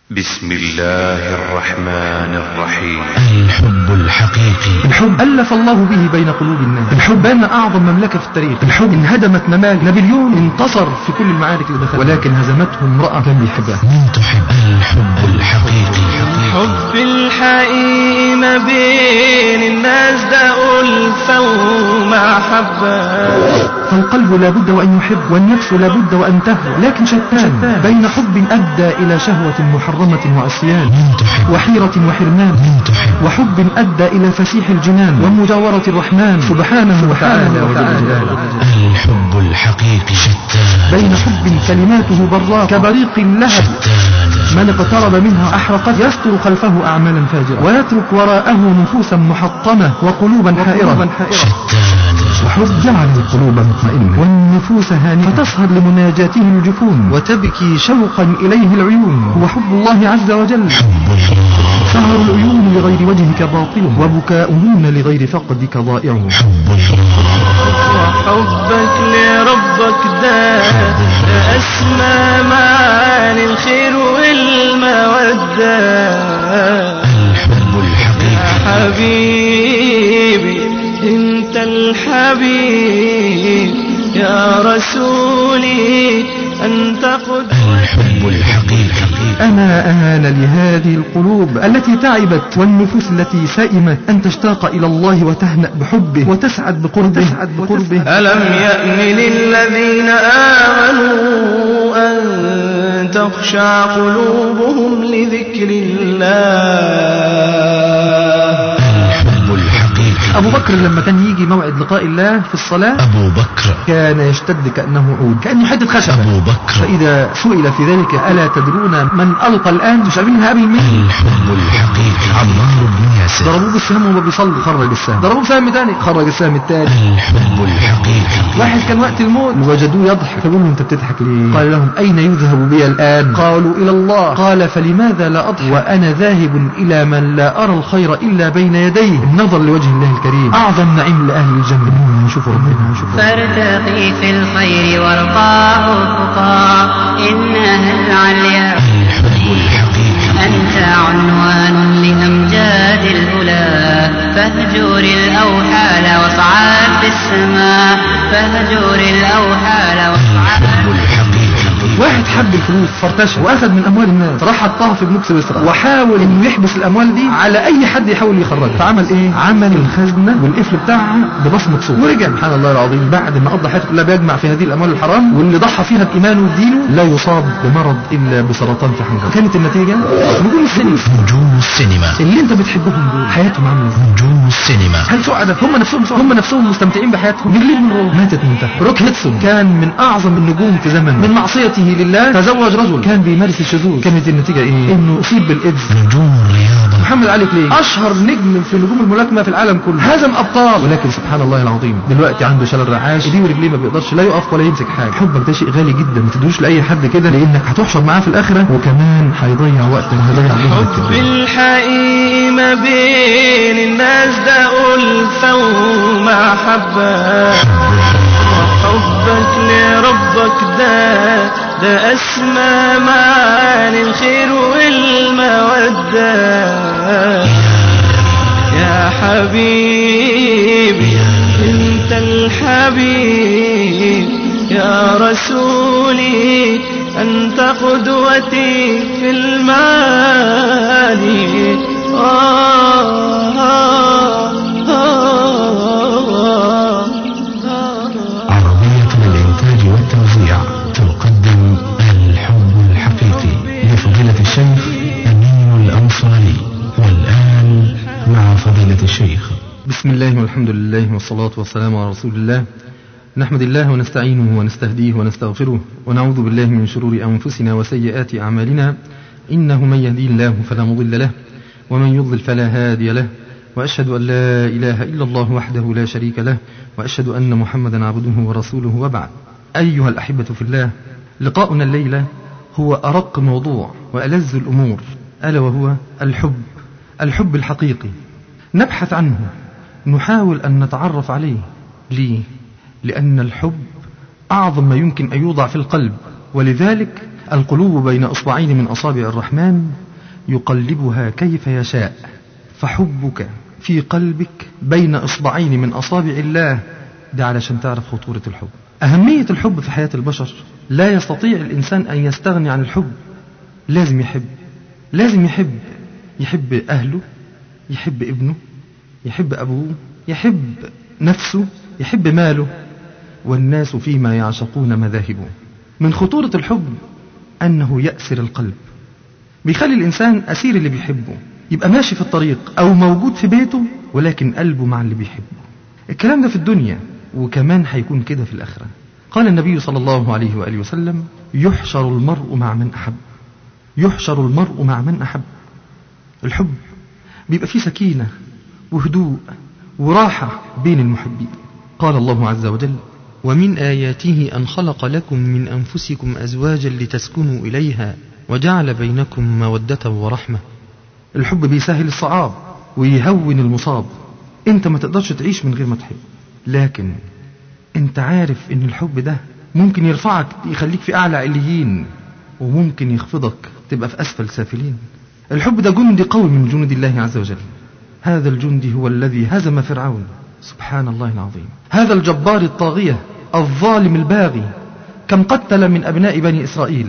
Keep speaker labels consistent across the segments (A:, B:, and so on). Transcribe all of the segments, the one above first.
A: بسم الله الرحمن الرحيم
B: الحب الحقيقي
C: الحب ألف الله به بين قلوب الناس الحب بان أعظم مملكة في التاريخ الحب انهدمت ممالك نابليون انتصر في كل المعارك اللي دخلها ولكن هزمته امرأة كان بيحبها
B: من تحب الحب الحقيقي
D: حب الحقيقي ما بين الناس ده ألفة ومحبة
C: فالقلب لابد وأن يحب والنفس لابد وأن تهوى لكن شتان بين حب أدى إلى شهوة محرمة وعصيان
B: من تحب
C: وحيرة وحرمان
B: من تحب
C: وحب أدى إلى فسيح الجنان ومجاورة الرحمن سبحانه وتعالى وجل جلاله
B: الحب الحقيقي شتان
C: بين حب كلماته براق كبريق اللهب
B: شتان
C: من اقترب منها أحرقت يستر خلفه أعمالا فاجرة ويترك وراءه نفوسا محطمة وقلوبا حائرة
B: شتان
C: وحب جعل القلوب مطمئنة والنفوس هانئة فتسهر لمناجاته الجفون وتبكي شوقا إليه العيون هو حب الله عز وجل
B: حب الله
C: سهر العيون لغير وجهك باطل وبكاؤهن لغير فقدك ضائع
B: حب الله
D: وحبك لربك ده ده أسمى معاني الخير والمودة
B: الحب
D: يا
B: الحقيقي
D: حبيبي انت الحبيب يا رسولي انت قدوتي
B: الحب الحقيقي
C: أنا آن لهذه القلوب التي تعبت والنفوس التي سئمت أن تشتاق إلى الله وتهنأ بحبه وتسعد بقربه, وتسعد بقربه
D: ألم يأن للذين آمنوا أن تخشع قلوبهم لذكر الله
B: الحب الحقيقي
C: أبو بكر لما كان يجي موعد لقاء الله في الصلاة
B: أبو بكر
C: كان يشتد كأنه عود كأنه حتة خشبة
B: أبو بكر
C: فإذا سئل في ذلك ألا تدرون من ألقى الآن مش عارفين هقابل مين
B: الحب الحقيقي عمار بن ياسر
C: ضربوه بالسهم وهو بيصلي خرج السهم ضربوه بسهم تاني خرج السهم التاني
B: الحب الحقيقي
C: واحد كان وقت الموت وجدوه يضحك فقالوا له انت بتضحك ليه قال لهم اين يذهب بي الان قالوا الى الله قال فلماذا لا اضحك وانا ذاهب الى من لا ارى الخير الا بين يديه النظر لوجه الله الكريم اعظم نعيم لاهل الجنه انهم يشوفوا ربنا يشوفوا ربنا.
E: فارتقي في الخير وارقى افقا إنها العليا
B: الحب الحقيقي
E: أنت عنوان لأمجاد الأولى فاهجر الأوحال واصعد في السماء فاهجر الأوحال واصعد
B: الحب الحقيقي
C: واحد حب الفلوس فرتشها واخذ من اموال الناس راح حطها في بنوك سويسرا وحاول انه يحبس الاموال دي على اي حد يحاول يخرجها فعمل ايه عمل الخزنه والقفل بتاعها ببصمه صوت ورجع سبحان الله العظيم بعد ما قضى حياته كلها بيجمع في هذه الاموال الحرام واللي ضحى فيها بايمانه ودينه لا يصاب بمرض الا بسرطان في حنجره كانت النتيجه نجوم السينما
B: نجوم السينما
C: اللي انت بتحبهم دول حياتهم عامله ازاي
B: نجوم السينما
C: هل سعداء هم نفسهم هم نفسهم مستمتعين بحياتهم ميرلين مونرو ماتت منتهى روك هيدسون كان من اعظم النجوم في زمن من معصيته لله تزوج رجل كان بيمارس الشذوذ كانت النتيجه ايه انه اصيب بالايدز
B: نجوم الرياضة
C: محمد علي كلي اشهر نجم في نجوم الملاكمه في العالم كله هزم ابطال ولكن سبحان الله العظيم دلوقتي عنده شلل رعاش ايديه ورجليه ما بيقدرش لا يقف ولا يمسك حاجه حبك ده شيء غالي جدا ما تدوش لاي حد كده لانك هتحشر معاه في الاخره وكمان هيضيع وقتك وهيضيع عمرك
D: حب
C: كده.
D: الحقيقي ما بين الناس ده ألفة ومحبة وحبك لربك ده ده أسمى معاني الخير والمودة يا حبيبي انت الحبيب يا رسولي انت قدوتي في المعاني آه آه آه آه
B: عربية الإنتاج والتوزيع تقدم الحب الحقيقي لفضيلة الشيخ أمين الأنصاري والآن مع فضيلة الشيخ
C: بسم الله والحمد لله والصلاة والسلام على رسول الله نحمد الله ونستعينه ونستهديه ونستغفره ونعوذ بالله من شرور أنفسنا وسيئات أعمالنا إنه من يهدي الله فلا مضل له ومن يضلل فلا هادي له وأشهد أن لا إله إلا الله وحده لا شريك له وأشهد أن محمدا عبده ورسوله وبعد أيها الأحبة في الله لقاؤنا الليلة هو أرق موضوع وألذ الأمور ألا وهو الحب الحب الحقيقي نبحث عنه نحاول أن نتعرف عليه ليه؟ لأن الحب أعظم ما يمكن أن يوضع في القلب ولذلك القلوب بين أصبعين من أصابع الرحمن يقلبها كيف يشاء فحبك في قلبك بين إصبعين من أصابع الله ده علشان تعرف خطورة الحب أهمية الحب في حياة البشر لا يستطيع الإنسان أن يستغني عن الحب لازم يحب لازم يحب يحب أهله يحب ابنه يحب أبوه يحب نفسه يحب ماله والناس فيما يعشقون مذاهبه من خطورة الحب أنه يأسر القلب بيخلي الإنسان أسير اللي بيحبه يبقى ماشي في الطريق أو موجود في بيته ولكن قلبه مع اللي بيحبه الكلام ده في الدنيا وكمان هيكون كده في الآخرة قال النبي صلى الله عليه وآله وسلم يحشر المرء مع من أحب يحشر المرء مع من أحب الحب بيبقى فيه سكينة وهدوء وراحة بين المحبين قال الله عز وجل
F: ومن آياته أن خلق لكم من أنفسكم أزواجا لتسكنوا إليها وجعل بينكم مودة ورحمة
C: الحب بيسهل الصعاب ويهون المصاب انت ما تقدرش تعيش من غير ما تحب لكن انت عارف ان الحب ده ممكن يرفعك يخليك في اعلى عليين وممكن يخفضك تبقى في اسفل سافلين الحب ده جندي قوي من جنود الله عز وجل هذا الجندي هو الذي هزم فرعون سبحان الله العظيم هذا الجبار الطاغية الظالم الباغي كم قتل من أبناء بني إسرائيل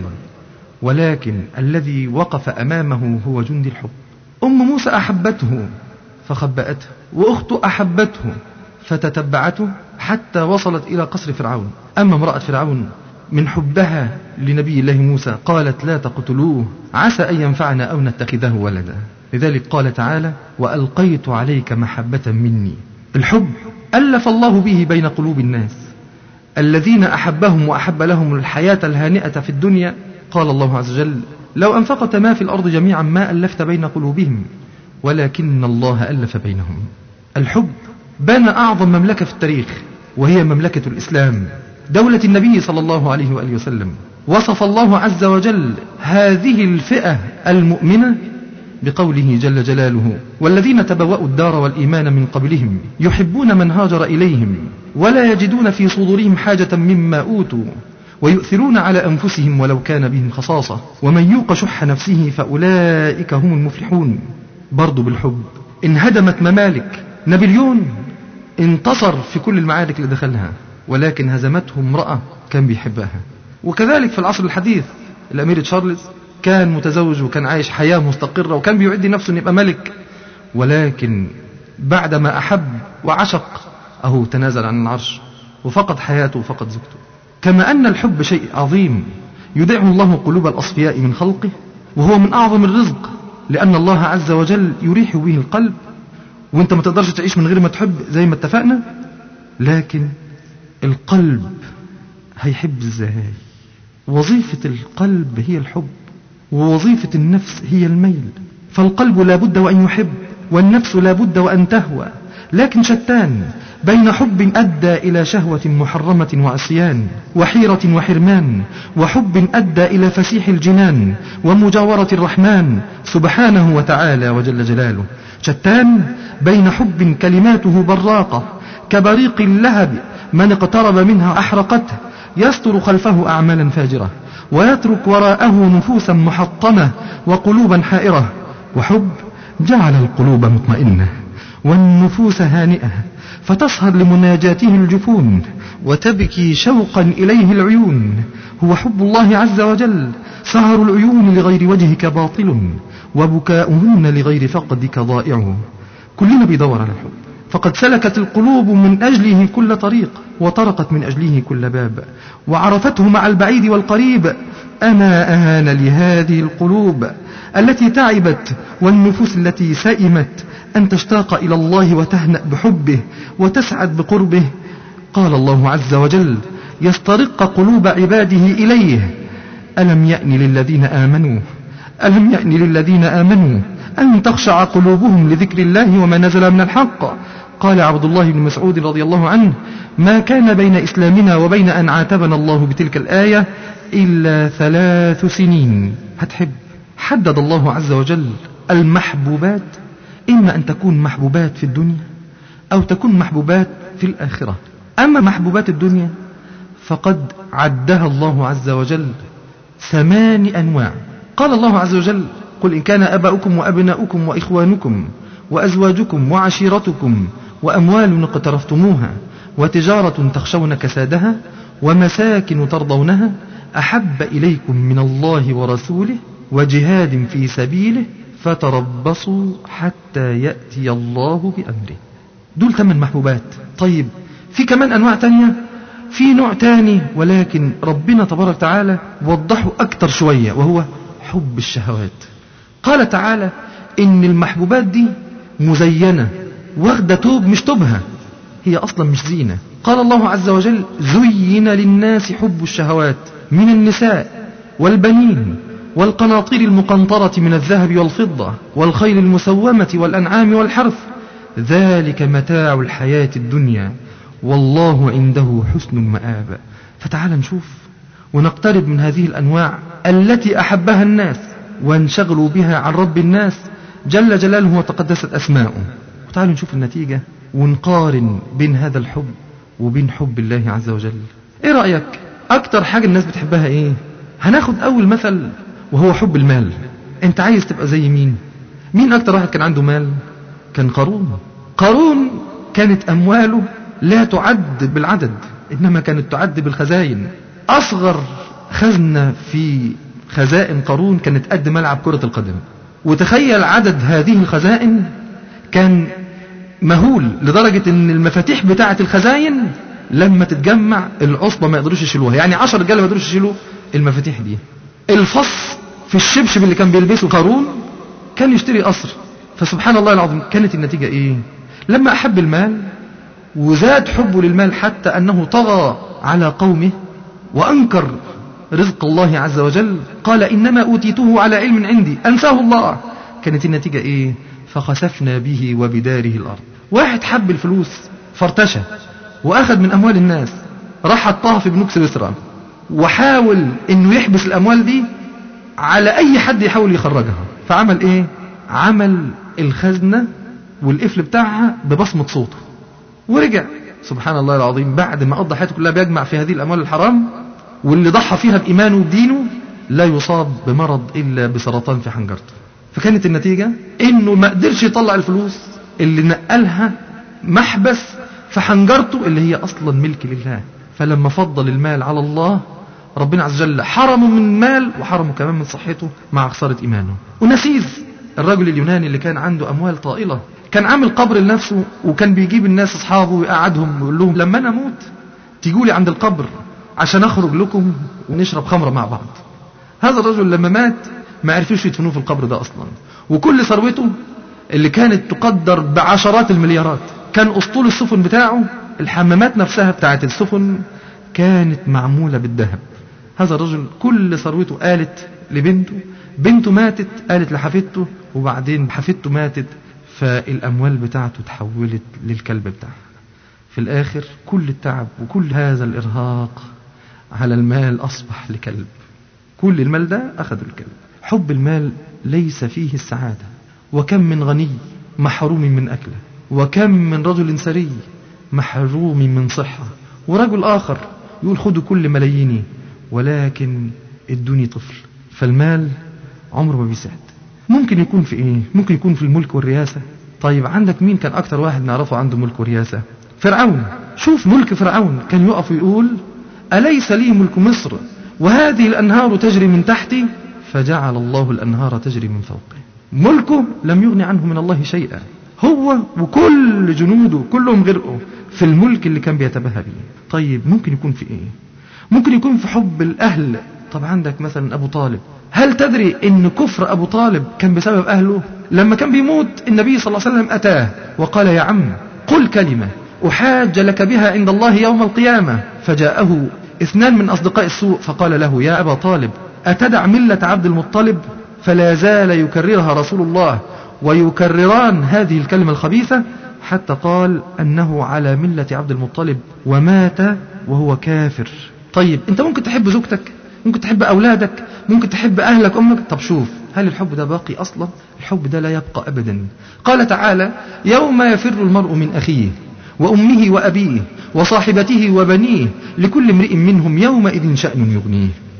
C: ولكن الذي وقف أمامه هو جندي الحب أم موسى أحبته فخبأته وأخته أحبته فتتبعته حتى وصلت إلى قصر فرعون أما امرأة فرعون من حبها لنبي الله موسى قالت لا تقتلوه عسى أن ينفعنا أو نتخذه ولدا لذلك قال تعالى وألقيت عليك محبة مني الحب ألف الله به بين قلوب الناس الذين أحبهم وأحب لهم الحياة الهانئة في الدنيا قال الله عز وجل لو أنفقت ما في الأرض جميعا ما ألفت بين قلوبهم ولكن الله ألف بينهم الحب بنى أعظم مملكة في التاريخ وهي مملكة الإسلام دولة النبي صلى الله عليه وآله وسلم وصف الله عز وجل هذه الفئة المؤمنة بقوله جل جلاله والذين تبوأوا الدار والإيمان من قبلهم يحبون من هاجر إليهم ولا يجدون في صدورهم حاجة مما أوتوا ويؤثرون على أنفسهم ولو كان بهم خصاصة ومن يوق شح نفسه فأولئك هم المفلحون برضو بالحب انهدمت ممالك نابليون انتصر في كل المعارك اللي دخلها ولكن هزمته امرأة كان بيحبها وكذلك في العصر الحديث الأمير تشارلز كان متزوج وكان عايش حياة مستقرة وكان بيعد نفسه أن يبقى ملك ولكن بعدما أحب وعشق أهو تنازل عن العرش وفقد حياته وفقد زوجته كما أن الحب شيء عظيم يدعم الله قلوب الأصفياء من خلقه وهو من أعظم الرزق لأن الله عز وجل يريح به القلب وانت ما تقدرش تعيش من غير ما تحب زي ما اتفقنا لكن القلب هيحب ازاي وظيفة القلب هي الحب ووظيفة النفس هي الميل فالقلب لا بد وأن يحب والنفس لا بد وأن تهوى لكن شتان بين حب أدى إلى شهوة محرمة وعصيان وحيرة وحرمان وحب أدى إلى فسيح الجنان ومجاورة الرحمن سبحانه وتعالى وجل جلاله شتان بين حب كلماته براقة كبريق اللهب من اقترب منها أحرقته يستر خلفه أعمالا فاجرة ويترك وراءه نفوسا محطمة وقلوبا حائرة وحب جعل القلوب مطمئنة والنفوس هانئة فتسهر لمناجاته الجفون وتبكي شوقا إليه العيون هو حب الله عز وجل سهر العيون لغير وجهك باطل وبكاؤهن لغير فقدك ضائع كلنا بيدور على الحب فقد سلكت القلوب من أجله كل طريق وطرقت من أجله كل باب وعرفته مع البعيد والقريب أما أهان لهذه القلوب التي تعبت والنفوس التي سئمت أن تشتاق إلى الله وتهنأ بحبه وتسعد بقربه قال الله عز وجل يسترق قلوب عباده إليه ألم يأن للذين آمنوا ألم يأن للذين آمنوا أن تخشع قلوبهم لذكر الله وما نزل من الحق قال عبد الله بن مسعود رضي الله عنه ما كان بين إسلامنا وبين أن عاتبنا الله بتلك الآية إلا ثلاث سنين هتحب حدد الله عز وجل المحبوبات إما أن تكون محبوبات في الدنيا أو تكون محبوبات في الآخرة أما محبوبات الدنيا فقد عدها الله عز وجل ثمان أنواع قال الله عز وجل قل إن كان أباؤكم وأبناؤكم وإخوانكم وأزواجكم وعشيرتكم وأموال اقترفتموها وتجارة تخشون كسادها ومساكن ترضونها أحب إليكم من الله ورسوله وجهاد في سبيله فتربصوا حتى يأتي الله بأمره دول ثمان محبوبات طيب في كمان أنواع تانية في نوع تاني ولكن ربنا تبارك وتعالى وضحه أكتر شوية وهو حب الشهوات قال تعالى إن المحبوبات دي مزينة واخدة توب مش توبها هي أصلا مش زينة قال الله عز وجل زين للناس حب الشهوات من النساء والبنين والقناطير المقنطرة من الذهب والفضة والخيل المسومة والأنعام والحرث ذلك متاع الحياة الدنيا والله عنده حسن المآب فتعال نشوف ونقترب من هذه الأنواع التي أحبها الناس وانشغلوا بها عن رب الناس جل جلاله وتقدست أسماؤه وتعالوا نشوف النتيجة ونقارن بين هذا الحب وبين حب الله عز وجل ايه رأيك اكتر حاجة الناس بتحبها ايه هناخد اول مثل وهو حب المال انت عايز تبقى زي مين مين اكتر واحد كان عنده مال كان قارون قارون كانت امواله لا تعد بالعدد انما كانت تعد بالخزاين اصغر خزنة في خزائن قارون كانت قد ملعب كرة القدم وتخيل عدد هذه الخزائن كان مهول لدرجة ان المفاتيح بتاعة الخزاين لما تتجمع العصبة ما يقدروش يشيلوها يعني عشر رجاله ما يقدروش يشيلوا المفاتيح دي الفص في الشبشب اللي كان بيلبسه قارون كان يشتري قصر فسبحان الله العظيم كانت النتيجة ايه لما احب المال وزاد حبه للمال حتى انه طغى على قومه وانكر رزق الله عز وجل قال انما اوتيته على علم عندي انساه الله كانت النتيجة ايه فخسفنا به وبداره الأرض واحد حب الفلوس فارتشى وأخذ من أموال الناس راح حطها في بنوك سويسرا وحاول انه يحبس الاموال دي على اي حد يحاول يخرجها فعمل ايه عمل الخزنة والقفل بتاعها ببصمة صوته ورجع سبحان الله العظيم بعد ما قضى حياته كلها بيجمع في هذه الاموال الحرام واللي ضحى فيها بإيمانه وبدينه لا يصاب بمرض إلا بسرطان في حنجرته فكانت النتيجة إنه ما قدرش يطلع الفلوس اللي نقلها محبس في حنجرته اللي هي أصلا ملك لله فلما فضل المال على الله ربنا عز وجل حرمه من مال وحرمه كمان من صحته مع خسارة إيمانه ونسيز الرجل اليوناني اللي كان عنده أموال طائلة كان عامل قبر لنفسه وكان بيجيب الناس أصحابه ويقعدهم ويقول لهم لما أنا أموت تيجوا لي عند القبر عشان أخرج لكم ونشرب خمرة مع بعض هذا الرجل لما مات ما عرفوش يدفنوه في القبر ده أصلا وكل ثروته اللي كانت تقدر بعشرات المليارات كان أسطول السفن بتاعه الحمامات نفسها بتاعت السفن كانت معمولة بالذهب هذا الرجل كل ثروته قالت لبنته بنته ماتت قالت لحفيدته وبعدين حفيدته ماتت فالأموال بتاعته تحولت للكلب بتاعها في الآخر كل التعب وكل هذا الإرهاق على المال أصبح لكلب كل المال ده أخذ الكلب حب المال ليس فيه السعادة وكم من غني محروم من أكله وكم من رجل سري محروم من صحة ورجل آخر يقول خدوا كل ملاييني ولكن ادوني طفل فالمال عمره ما بيسعد ممكن يكون في ايه ممكن يكون في الملك والرياسة طيب عندك مين كان اكتر واحد نعرفه عنده ملك ورياسة فرعون شوف ملك فرعون كان يقف ويقول أليس لي ملك مصر وهذه الأنهار تجري من تحتي فجعل الله الأنهار تجري من فوقه ملكه لم يغني عنه من الله شيئا هو وكل جنوده كلهم غرقوا في الملك اللي كان بيتباهى به طيب ممكن يكون في ايه ممكن يكون في حب الأهل طب عندك مثلا أبو طالب هل تدري ان كفر أبو طالب كان بسبب أهله لما كان بيموت النبي صلى الله عليه وسلم أتاه وقال يا عم قل كلمة أحاج لك بها عند الله يوم القيامة فجاءه اثنان من أصدقاء السوء فقال له يا أبا طالب أتدع ملة عبد المطلب فلا زال يكررها رسول الله ويكرران هذه الكلمة الخبيثة حتى قال أنه على ملة عبد المطلب ومات وهو كافر طيب أنت ممكن تحب زوجتك ممكن تحب أولادك ممكن تحب أهلك أمك طب شوف هل الحب ده باقي أصلا الحب ده لا يبقى أبدا قال تعالى يوم يفر المرء من أخيه وأمه وأبيه وصاحبته وبنيه لكل امرئ منهم يومئذ شأن يغنيه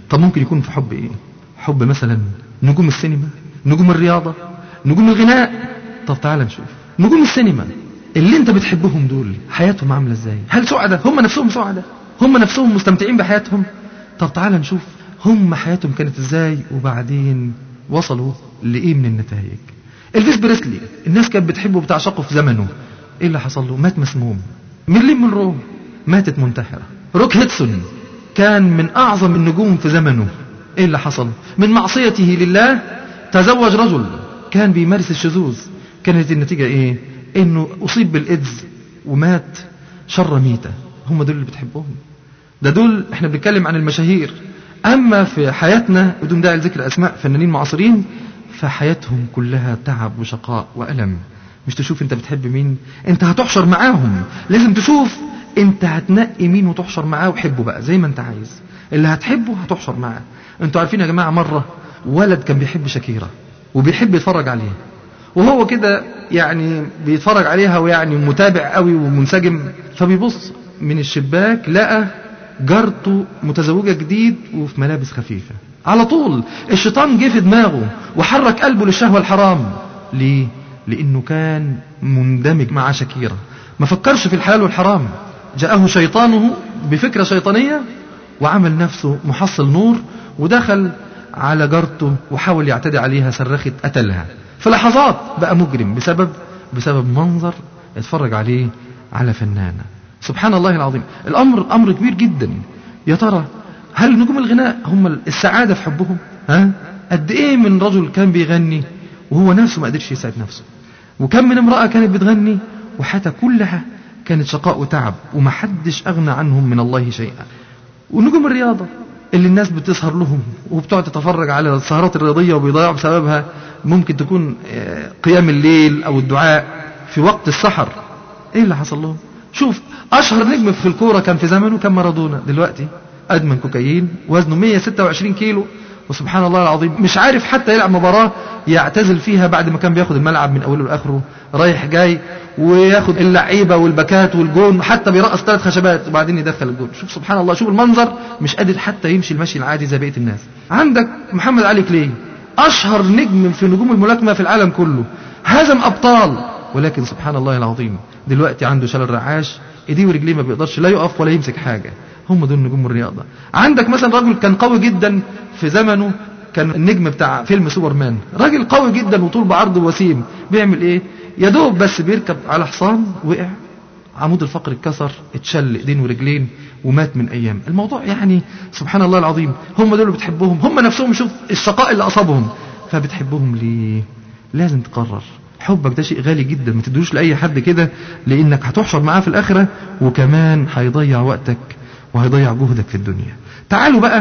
C: طب ممكن يكون في حب ايه حب مثلا نجوم السينما نجوم الرياضة نجوم الغناء طب تعال نشوف نجوم السينما اللي انت بتحبهم دول حياتهم عاملة ازاي هل سعداء هم نفسهم سعداء هم نفسهم مستمتعين بحياتهم طب تعال نشوف هم حياتهم كانت ازاي وبعدين وصلوا لايه من النتائج الفيس بريسلي الناس كانت بتحبه وبتعشقه في زمنه ايه اللي حصل له مات مسموم ميرلين مونرو ماتت منتحرة روك هيدسون كان من اعظم النجوم في زمنه ايه اللي حصل من معصيته لله تزوج رجل كان بيمارس الشذوذ كانت النتيجة ايه انه اصيب بالايدز ومات شر ميتة هم دول اللي بتحبهم ده دول احنا بنتكلم عن المشاهير اما في حياتنا بدون داعي لذكر اسماء فنانين معاصرين فحياتهم كلها تعب وشقاء والم مش تشوف انت بتحب مين انت هتحشر معاهم لازم تشوف انت هتنقي مين وتحشر معاه وحبه بقى زي ما انت عايز اللي هتحبه هتحشر معاه انتوا عارفين يا جماعة مرة ولد كان بيحب شاكيرا وبيحب يتفرج عليها وهو كده يعني بيتفرج عليها ويعني متابع قوي ومنسجم فبيبص من الشباك لقى جارته متزوجة جديد وفي ملابس خفيفة على طول الشيطان جه في دماغه وحرك قلبه للشهوة الحرام ليه؟ لأنه كان مندمج مع شكيرة ما فكرش في الحلال والحرام جاءه شيطانه بفكرة شيطانية وعمل نفسه محصل نور ودخل على جارته وحاول يعتدي عليها صرخت قتلها في لحظات بقى مجرم بسبب بسبب منظر اتفرج عليه على فنانة سبحان الله العظيم الأمر أمر كبير جدا يا ترى هل نجوم الغناء هم السعادة في حبهم ها قد ايه من رجل كان بيغني وهو نفسه ما قدرش يسعد نفسه وكم من امرأة كانت بتغني وحتى كلها كانت شقاء وتعب ومحدش أغنى عنهم من الله شيئا ونجوم الرياضة اللي الناس بتسهر لهم وبتقعد تتفرج على السهرات الرياضية وبيضيعوا بسببها ممكن تكون قيام الليل أو الدعاء في وقت السحر ايه اللي حصل لهم شوف اشهر نجم في الكورة كان في زمنه كان مارادونا دلوقتي ادمن كوكايين وزنه 126 كيلو وسبحان الله العظيم مش عارف حتى يلعب مباراة يعتزل فيها بعد ما كان بياخد الملعب من اوله لاخره رايح جاي وياخد اللعيبة والباكات والجون حتى بيرقص ثلاث خشبات وبعدين يدخل الجون شوف سبحان الله شوف المنظر مش قادر حتى يمشي المشي العادي زي بقية الناس عندك محمد علي كلاي اشهر نجم في نجوم الملاكمة في العالم كله هزم ابطال ولكن سبحان الله العظيم دلوقتي عنده شلل رعاش ايديه ورجليه ما بيقدرش لا يقف ولا يمسك حاجة هم دول نجوم الرياضة عندك مثلا رجل كان قوي جدا في زمنه كان النجم بتاع فيلم سوبرمان راجل قوي جدا وطول بعرض وسيم بيعمل ايه يا دوب بس بيركب على حصان وقع عمود الفقر اتكسر اتشل ايدين ورجلين ومات من ايام الموضوع يعني سبحان الله العظيم هم دول اللي بتحبهم هم نفسهم شوف الشقاء اللي اصابهم فبتحبهم ليه لازم تقرر حبك ده شيء غالي جدا ما تدوش لاي حد كده لانك هتحشر معاه في الاخره وكمان هيضيع وقتك وهيضيع جهدك في الدنيا تعالوا بقى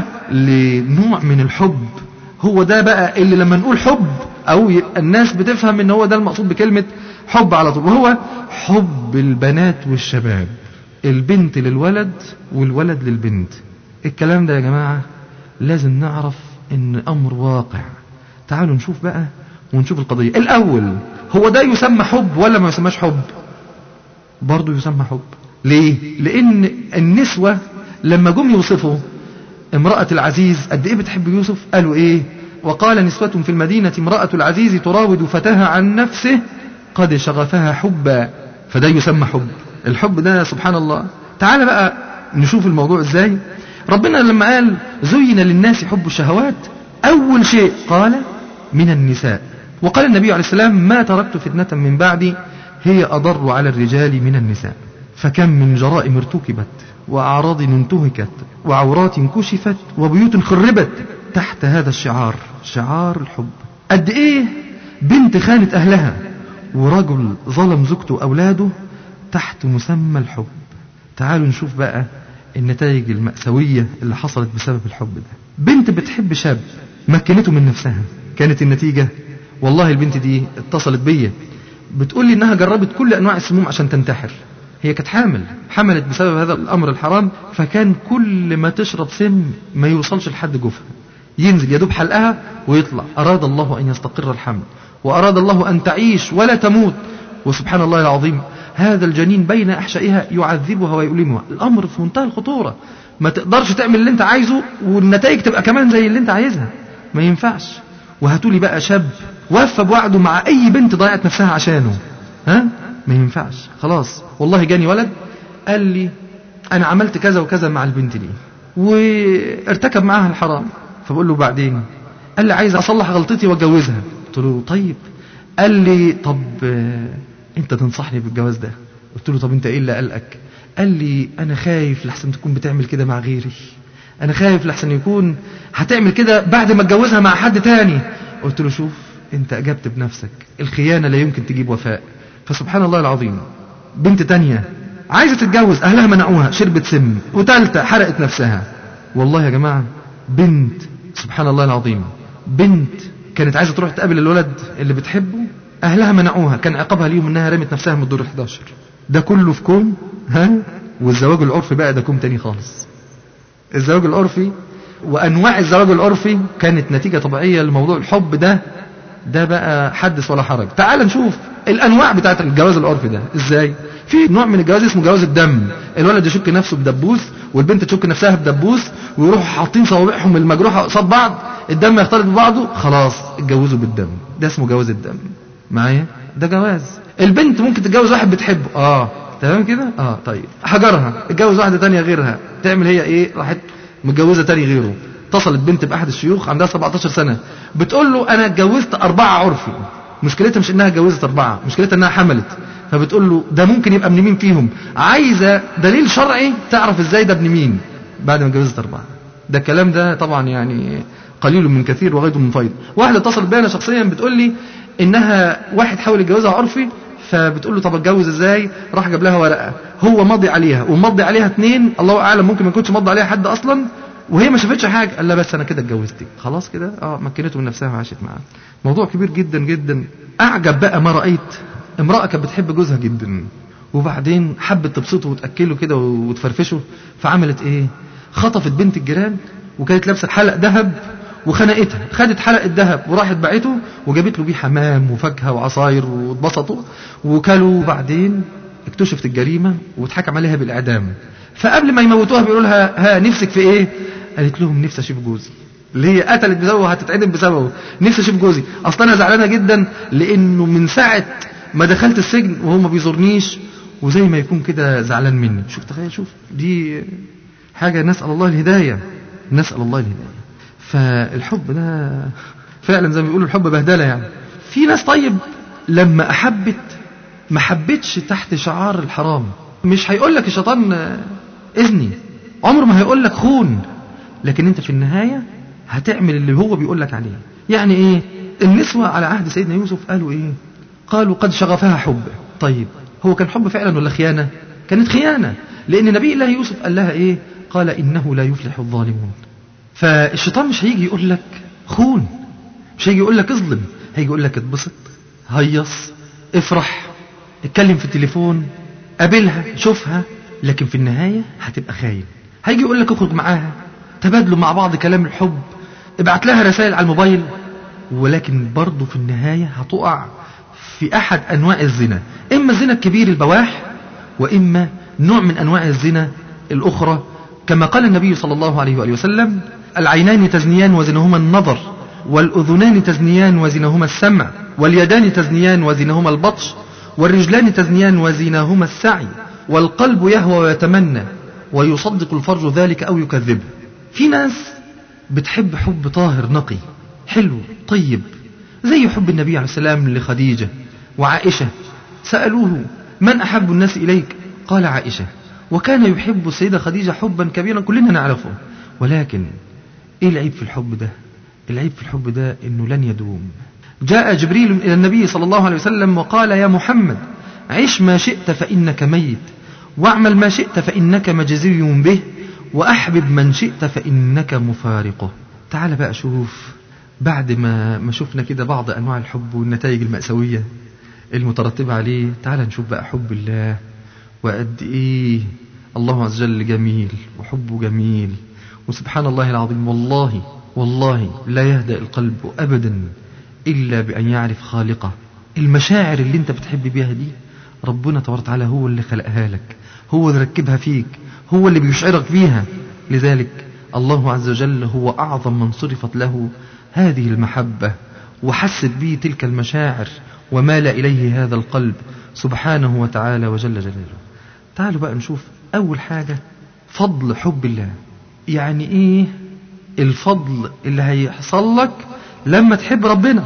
C: لنوع من الحب هو ده بقى اللي لما نقول حب او يبقى الناس بتفهم ان هو ده المقصود بكلمة حب على طول وهو حب البنات والشباب البنت للولد والولد للبنت الكلام ده يا جماعة لازم نعرف ان امر واقع تعالوا نشوف بقى ونشوف القضية الاول هو ده يسمى حب ولا ما يسماش حب برضه يسمى حب ليه لان النسوة لما جم يوصفوا امرأة العزيز قد ايه بتحب يوسف قالوا ايه وقال نسوة في المدينة امرأة العزيز تراود فتاها عن نفسه قد شغفها حبا فده يسمى حب الحب ده سبحان الله تعال بقى نشوف الموضوع ازاي ربنا لما قال زين للناس حب الشهوات اول شيء قال من النساء وقال النبي عليه السلام ما تركت فتنة من بعدي هي أضر على الرجال من النساء فكم من جرائم ارتكبت وأعراض انتهكت وعورات كشفت وبيوت خربت تحت هذا الشعار شعار الحب قد ايه بنت خانت أهلها ورجل ظلم زوجته وأولاده تحت مسمى الحب تعالوا نشوف بقى النتائج المأساوية اللي حصلت بسبب الحب ده بنت بتحب شاب مكنته من نفسها كانت النتيجة والله البنت دي اتصلت بيا بتقول لي انها جربت كل انواع السموم عشان تنتحر هي كانت حامل حملت بسبب هذا الامر الحرام فكان كل ما تشرب سم ما يوصلش لحد جوفها ينزل يدوب حلقها ويطلع اراد الله ان يستقر الحمل واراد الله ان تعيش ولا تموت وسبحان الله العظيم هذا الجنين بين أحشائها يعذبها ويؤلمها الأمر في منتهى الخطورة ما تقدرش تعمل اللي انت عايزه والنتائج تبقى كمان زي اللي انت عايزها ما ينفعش وهاتولي بقى شاب وفى بوعده مع أي بنت ضيعت نفسها عشانه ها ما ينفعش خلاص والله جاني ولد قال لي أنا عملت كذا وكذا مع البنت دي وارتكب معاها الحرام فبقول له بعدين قال لي عايز أصلح غلطتي وأتجوزها قلت له طيب قال لي طب آه، أنت تنصحني بالجواز ده قلت له طب أنت إيه اللي قلقك قال لي أنا خايف لحسن تكون بتعمل كده مع غيري أنا خايف لحسن يكون هتعمل كده بعد ما اتجوزها مع حد تاني قلت له شوف أنت أجبت بنفسك الخيانة لا يمكن تجيب وفاء فسبحان الله العظيم بنت تانية عايزة تتجوز أهلها منعوها شربت سم وتالتة حرقت نفسها والله يا جماعة بنت سبحان الله العظيم بنت كانت عايزة تروح تقابل الولد اللي بتحبه أهلها منعوها كان عقابها اليوم إنها رمت نفسها من الدور 11 ده كله في كوم ها والزواج العرفي بقى ده كوم تاني خالص الزواج العرفي وأنواع الزواج العرفي كانت نتيجة طبيعية لموضوع الحب ده ده بقى حدث ولا حرج تعال نشوف الانواع بتاعت الجواز العرفي ده ازاي في نوع من الجواز اسمه جواز الدم الولد يشك نفسه بدبوس والبنت تشك نفسها بدبوس ويروحوا حاطين صوابعهم المجروحه قصاد بعض الدم يختلط ببعضه خلاص اتجوزوا بالدم ده اسمه جواز الدم معايا ده جواز البنت ممكن تتجوز واحد بتحبه اه تمام كده اه طيب حجرها اتجوز واحده تانية غيرها تعمل هي ايه راحت متجوزه تاني غيره اتصلت بنت باحد الشيوخ عندها 17 سنه بتقول له انا اتجوزت اربعه عرفي مشكلتها مش انها اتجوزت اربعه مشكلتها انها حملت فبتقول له ده ممكن يبقى ابن مين فيهم عايزه دليل شرعي تعرف ازاي ده ابن مين بعد ما اتجوزت اربعه ده الكلام ده طبعا يعني قليل من كثير وغير من فيض واحده اتصلت بيا انا شخصيا بتقول لي انها واحد حاول يتجوزها عرفي فبتقول له طب اتجوز ازاي راح جاب لها ورقه هو ماضي عليها ومضي عليها اثنين الله اعلم ممكن ما يكونش مضي عليها حد اصلا وهي ما شافتش حاجه قال لها بس انا كده اتجوزتك خلاص كده اه مكنته من نفسها وعاشت معاه موضوع كبير جدا جدا اعجب بقى ما رايت امراه كانت بتحب جوزها جدا وبعدين حبت تبسطه وتاكله كده وتفرفشه فعملت ايه خطفت بنت الجيران وكانت لابسه حلق ذهب وخنقتها خدت حلق الذهب وراحت باعته وجابت له بيه حمام وفاكهه وعصاير واتبسطوا وكلوا وبعدين اكتشفت الجريمه واتحكم عليها بالاعدام فقبل ما يموتوها بيقولوا لها ها نفسك في ايه قالت لهم نفسي اشوف جوزي اللي هي قتلت بسببه وهتتعدم بسببه نفسي اشوف جوزي اصل انا زعلانه جدا لانه من ساعه ما دخلت السجن وهو ما بيزورنيش وزي ما يكون كده زعلان مني شوف تخيل شوف دي حاجه نسال الله الهدايه نسال الله الهدايه فالحب ده فعلا زي ما بيقولوا الحب بهدله يعني في ناس طيب لما احبت ما حبتش تحت شعار الحرام مش هيقول لك الشيطان اذني عمره ما هيقول لك خون لكن انت في النهاية هتعمل اللي هو بيقول لك عليه يعني ايه النسوة على عهد سيدنا يوسف قالوا ايه قالوا قد شغفها حب طيب هو كان حب فعلا ولا خيانة كانت خيانة لان نبي الله يوسف قال لها ايه قال انه لا يفلح الظالمون فالشيطان مش هيجي يقول لك خون مش هيجي يقول لك اظلم هيجي يقول لك اتبسط هيص افرح اتكلم في التليفون قابلها شوفها لكن في النهاية هتبقى خاين هيجي يقول لك اخرج معاها تبادلوا مع بعض كلام الحب ابعت لها رسائل على الموبايل ولكن برضه في النهاية هتقع في أحد أنواع الزنا إما الزنا الكبير البواح وإما نوع من أنواع الزنا الأخرى كما قال النبي صلى الله عليه وآله وسلم العينان تزنيان وزنهما النظر والأذنان تزنيان وزنهما السمع واليدان تزنيان وزنهما البطش والرجلان تزنيان وزناهما السعي والقلب يهوى ويتمنى ويصدق الفرج ذلك أو يكذبه في ناس بتحب حب طاهر نقي حلو طيب زي حب النبي عليه السلام لخديجة وعائشة سألوه من أحب الناس إليك قال عائشة وكان يحب السيدة خديجة حبا كبيرا كلنا نعرفه ولكن إيه العيب في الحب ده العيب في الحب ده إنه لن يدوم جاء جبريل إلى النبي صلى الله عليه وسلم وقال يا محمد عش ما شئت فإنك ميت واعمل ما شئت فإنك مجزي به وأحبب من شئت فإنك مفارقه تعال بقى شوف بعد ما ما شفنا كده بعض أنواع الحب والنتائج المأساوية المترتبة عليه تعال نشوف بقى حب الله وقد إيه الله عز وجل جميل وحبه جميل وسبحان الله العظيم والله والله لا يهدأ القلب أبدا إلا بأن يعرف خالقه المشاعر اللي انت بتحب بيها دي ربنا تبارك وتعالى هو اللي خلقها لك هو اللي ركبها فيك هو اللي بيشعرك بيها لذلك الله عز وجل هو أعظم من صرفت له هذه المحبة وحست به تلك المشاعر ومال إليه هذا القلب سبحانه وتعالى وجل جلاله تعالوا بقى نشوف أول حاجة فضل حب الله يعني إيه الفضل اللي هيحصل لك لما تحب ربنا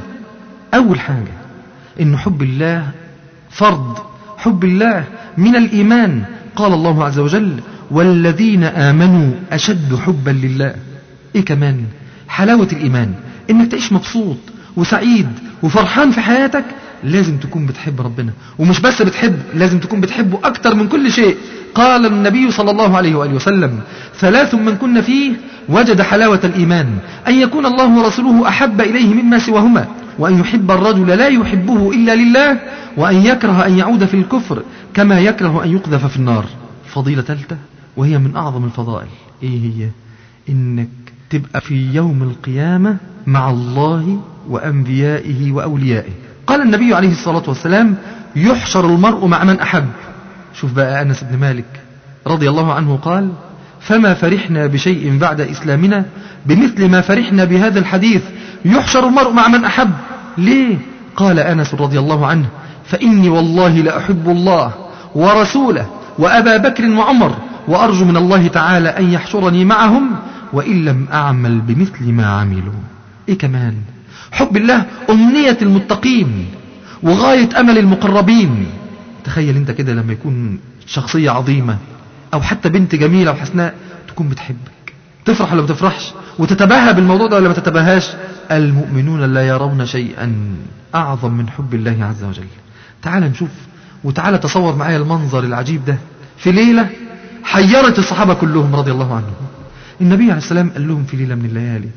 C: أول حاجة إن حب الله فرض حب الله من الإيمان قال الله عز وجل والذين آمنوا أشد حبا لله إيه كمان حلاوة الإيمان إنك تعيش مبسوط وسعيد وفرحان في حياتك لازم تكون بتحب ربنا ومش بس بتحب لازم تكون بتحبه أكتر من كل شيء قال النبي صلى الله عليه وآله وسلم ثلاث من كن فيه وجد حلاوة الإيمان أن يكون الله ورسوله أحب إليه مما سواهما وأن يحب الرجل لا يحبه إلا لله وأن يكره أن يعود في الكفر كما يكره أن يقذف في النار فضيلة ثالثة وهي من أعظم الفضائل إيه هي إنك تبقى في يوم القيامة مع الله وأنبيائه وأوليائه قال النبي عليه الصلاة والسلام يحشر المرء مع من أحب شوف بقى أنس بن مالك رضي الله عنه قال فما فرحنا بشيء بعد إسلامنا بمثل ما فرحنا بهذا الحديث يحشر المرء مع من أحب ليه قال أنس رضي الله عنه فإني والله لأحب الله ورسوله وأبا بكر وعمر وأرجو من الله تعالى أن يحشرني معهم وإن لم أعمل بمثل ما عملوا إيه كمان حب الله أمنية المتقين وغاية أمل المقربين تخيل انت كده لما يكون شخصية عظيمة أو حتى بنت جميلة وحسناء تكون بتحبك تفرح ولا ما تفرحش وتتباهى بالموضوع ده ولا ما تتباهاش المؤمنون لا يرون شيئا أعظم من حب الله عز وجل تعال نشوف وتعال تصور معايا المنظر العجيب ده في ليلة حيرت الصحابة كلهم رضي الله عنهم النبي عليه السلام قال لهم في ليلة من الليالي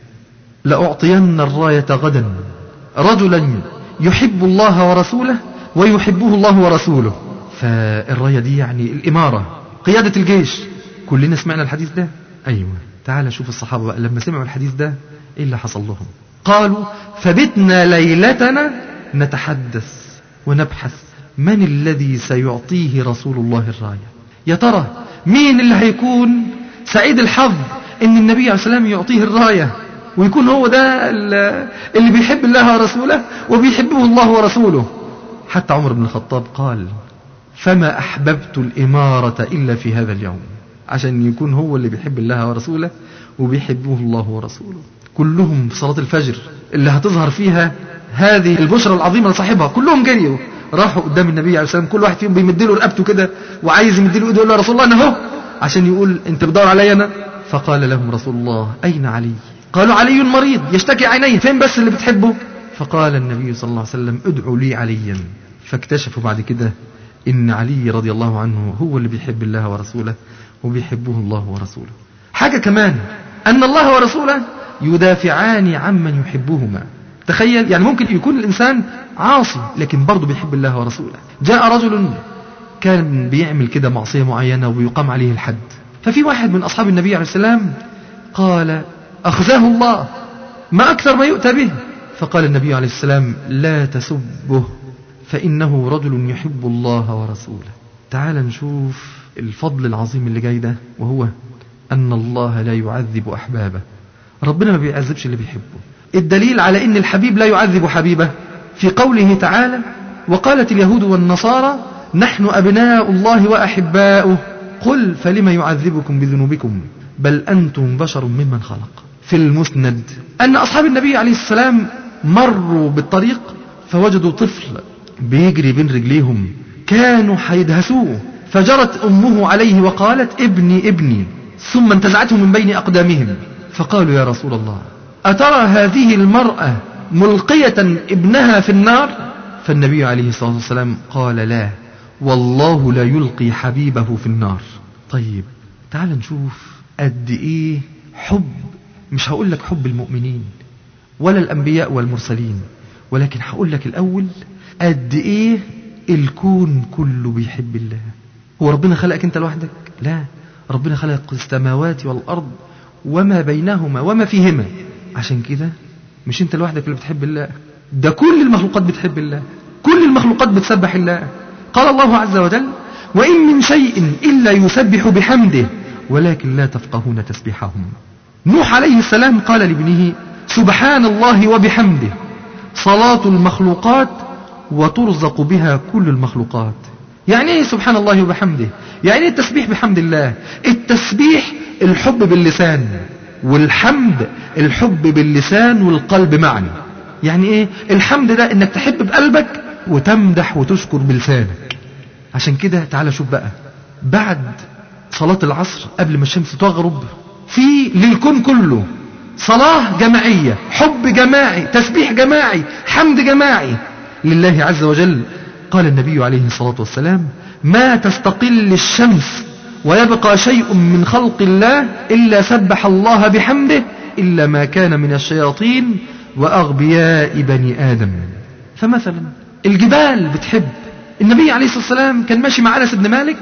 C: لأعطين الراية غدا رجلا يحب الله ورسوله ويحبه الله ورسوله فالراية دي يعني الإمارة قيادة الجيش كلنا سمعنا الحديث ده أيوة تعال شوف الصحابة بقى لما سمعوا الحديث ده إيه اللي حصل لهم قالوا فبتنا ليلتنا نتحدث ونبحث من الذي سيعطيه رسول الله الراية يا ترى مين اللي هيكون سعيد الحظ ان النبي عليه السلام يعطيه الراية ويكون هو ده اللي بيحب الله ورسوله وبيحبه الله ورسوله حتى عمر بن الخطاب قال فما أحببت الإمارة إلا في هذا اليوم عشان يكون هو اللي بيحب الله ورسوله وبيحبه الله ورسوله كلهم في صلاة الفجر اللي هتظهر فيها هذه البشرى العظيمة لصاحبها كلهم جريوا راحوا قدام النبي عليه السلام كل واحد فيهم بيمد له رقبته كده وعايز يمد له ايده يقول له يا رسول الله انا اهو عشان يقول انت بتدور عليا انا فقال لهم رسول الله اين علي قالوا علي مريض يشتكي عينيه فين بس اللي بتحبه فقال النبي صلى الله عليه وسلم ادعوا لي عليا فاكتشفوا بعد كده ان علي رضي الله عنه هو اللي بيحب الله ورسوله وبيحبه الله ورسوله حاجة كمان أن الله ورسوله يدافعان عمن يحبهما تخيل يعني ممكن يكون الإنسان عاصي لكن برضه بيحب الله ورسوله جاء رجل كان بيعمل كده معصية معينة ويقام عليه الحد ففي واحد من أصحاب النبي عليه السلام قال أخزاه الله ما أكثر ما يؤتى به فقال النبي عليه السلام لا تسبه فإنه رجل يحب الله ورسوله تعال نشوف الفضل العظيم اللي جاي ده وهو أن الله لا يعذب أحبابه ربنا ما بيعذبش اللي بيحبه الدليل على أن الحبيب لا يعذب حبيبه في قوله تعالى وقالت اليهود والنصارى نحن أبناء الله وأحباؤه قل فلم يعذبكم بذنوبكم بل أنتم بشر ممن خلق في المسند أن أصحاب النبي عليه السلام مروا بالطريق فوجدوا طفل بيجري بين رجليهم كانوا حيدهسوه فجرت أمه عليه وقالت ابني ابني ثم انتزعته من بين أقدامهم فقالوا يا رسول الله أترى هذه المرأة ملقية ابنها في النار فالنبي عليه الصلاة والسلام قال لا والله لا يلقي حبيبه في النار طيب تعال نشوف قد ايه حب مش هقول لك حب المؤمنين ولا الأنبياء والمرسلين ولكن هقول لك الأول قد ايه الكون كله بيحب الله هو ربنا خلقك انت لوحدك لا ربنا خلق السماوات والأرض وما بينهما وما فيهما عشان كده مش انت لوحدك اللي بتحب الله ده كل المخلوقات بتحب الله كل المخلوقات بتسبح الله قال الله عز وجل وإن من شيء إلا يسبح بحمده ولكن لا تفقهون تسبيحهم نوح عليه السلام قال لابنه سبحان الله وبحمده صلاة المخلوقات وترزق بها كل المخلوقات يعني ايه سبحان الله وبحمده يعني ايه التسبيح بحمد الله التسبيح الحب باللسان والحمد الحب باللسان والقلب معا يعني ايه الحمد ده انك تحب بقلبك وتمدح وتشكر بلسانك عشان كده تعالى شوف بقى بعد صلاة العصر قبل ما الشمس تغرب في للكون كله صلاة جماعية حب جماعي تسبيح جماعي حمد جماعي لله عز وجل قال النبي عليه الصلاة والسلام ما تستقل الشمس ويبقى شيء من خلق الله إلا سبح الله بحمده إلا ما كان من الشياطين وأغبياء بني آدم فمثلا الجبال بتحب النبي عليه الصلاة والسلام كان ماشي مع أنس بن مالك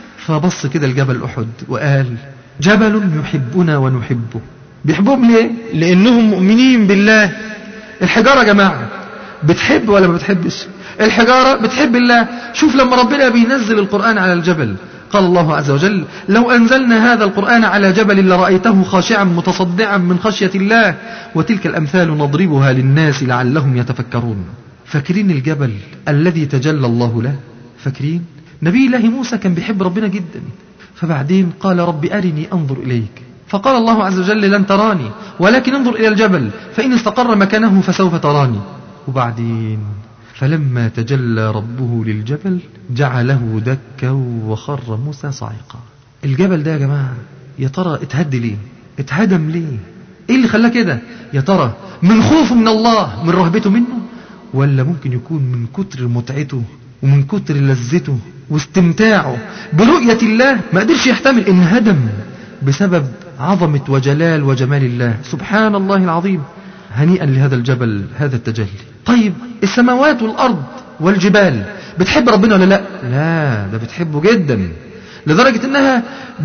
C: فبص كده الجبل أحد وقال جبل يحبنا ونحبه بيحبوهم ليه لأنهم مؤمنين بالله الحجارة يا جماعة بتحب ولا ما بتحبش الحجارة بتحب الله شوف لما ربنا بينزل القرآن على الجبل قال الله عز وجل لو أنزلنا هذا القرآن على جبل لرأيته خاشعا متصدعا من خشية الله وتلك الأمثال نضربها للناس لعلهم يتفكرون فاكرين الجبل الذي تجلى الله له فاكرين نبي الله موسى كان بيحب ربنا جدا فبعدين قال رب أرني أنظر إليك فقال الله عز وجل لن تراني ولكن انظر إلى الجبل فإن استقر مكانه فسوف تراني وبعدين فلما تجلى ربه للجبل جعله دكا وخر موسى صاعقا الجبل ده يا جماعة يا ترى اتهد ليه اتهدم ليه ايه اللي خلاه كده يا ترى من خوفه من الله من رهبته منه ولا ممكن يكون من كتر متعته ومن كتر لذته واستمتاعه برؤية الله ما قدرش يحتمل ان هدم بسبب عظمة وجلال وجمال الله سبحان الله العظيم هنيئا لهذا الجبل هذا التجلي طيب السماوات والأرض والجبال بتحب ربنا ولا لا لا ده بتحبه جدا لدرجة انها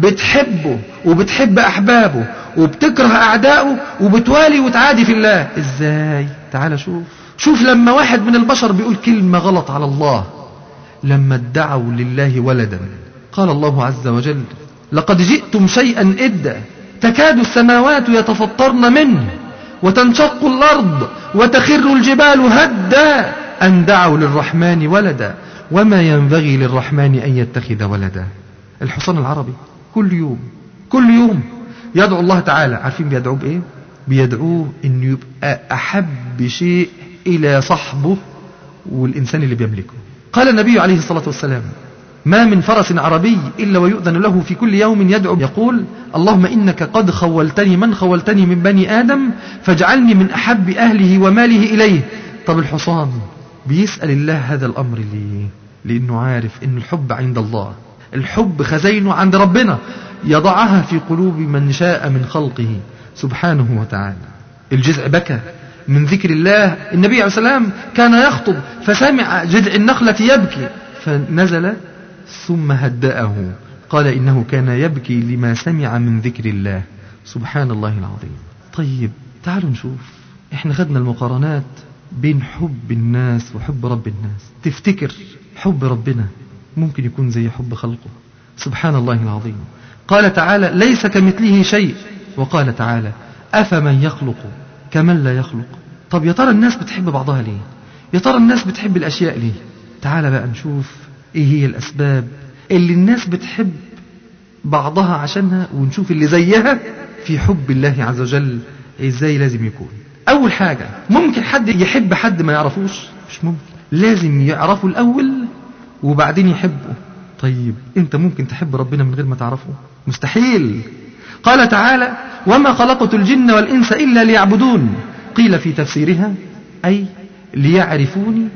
C: بتحبه وبتحب احبابه وبتكره اعدائه وبتوالي وتعادي في الله ازاي تعال شوف شوف لما واحد من البشر بيقول كلمة غلط على الله لما ادعوا لله ولدا قال الله عز وجل لقد جئتم شيئا إدا تكاد السماوات يتفطرن منه وتنشق الأرض وتخر الجبال هدا أن دعوا للرحمن ولدا وما ينبغي للرحمن أن يتخذ ولدا الحصان العربي كل يوم كل يوم يدعو الله تعالى عارفين بيدعوه بإيه بيدعوه أنه يبقى أحب شيء إلى صحبه والإنسان اللي بيملكه قال النبي عليه الصلاة والسلام ما من فرس عربي إلا ويؤذن له في كل يوم يدعو يقول اللهم إنك قد خولتني من خولتني من بني آدم فاجعلني من أحب أهله وماله إليه طب الحصان بيسأل الله هذا الأمر ليه لأنه عارف أن الحب عند الله الحب خزينه عند ربنا يضعها في قلوب من شاء من خلقه سبحانه وتعالى الجزع بكى من ذكر الله النبي عليه السلام كان يخطب فسمع جذع النخلة يبكي فنزل ثم هدأه قال إنه كان يبكي لما سمع من ذكر الله سبحان الله العظيم طيب تعالوا نشوف احنا خدنا المقارنات بين حب الناس وحب رب الناس تفتكر حب ربنا ممكن يكون زي حب خلقه سبحان الله العظيم قال تعالى ليس كمثله شيء وقال تعالى أفمن يخلق كمن لا يخلق طب يا ترى الناس بتحب بعضها ليه يا ترى الناس بتحب الأشياء ليه تعالى بقى نشوف ايه هي الأسباب اللي الناس بتحب بعضها عشانها ونشوف اللي زيها في حب الله عز وجل ازاي لازم يكون أول حاجة ممكن حد يحب حد ما يعرفوش مش ممكن لازم يعرفه الأول وبعدين يحبه طيب انت ممكن تحب ربنا من غير ما تعرفه مستحيل قال تعالى وما خلقت الجن والإنس إلا ليعبدون قيل في تفسيرها أي ليعرفوني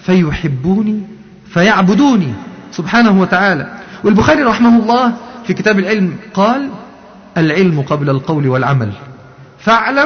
C: فيحبوني فيعبدوني سبحانه وتعالى والبخاري رحمه الله في كتاب العلم قال العلم قبل القول والعمل فاعلم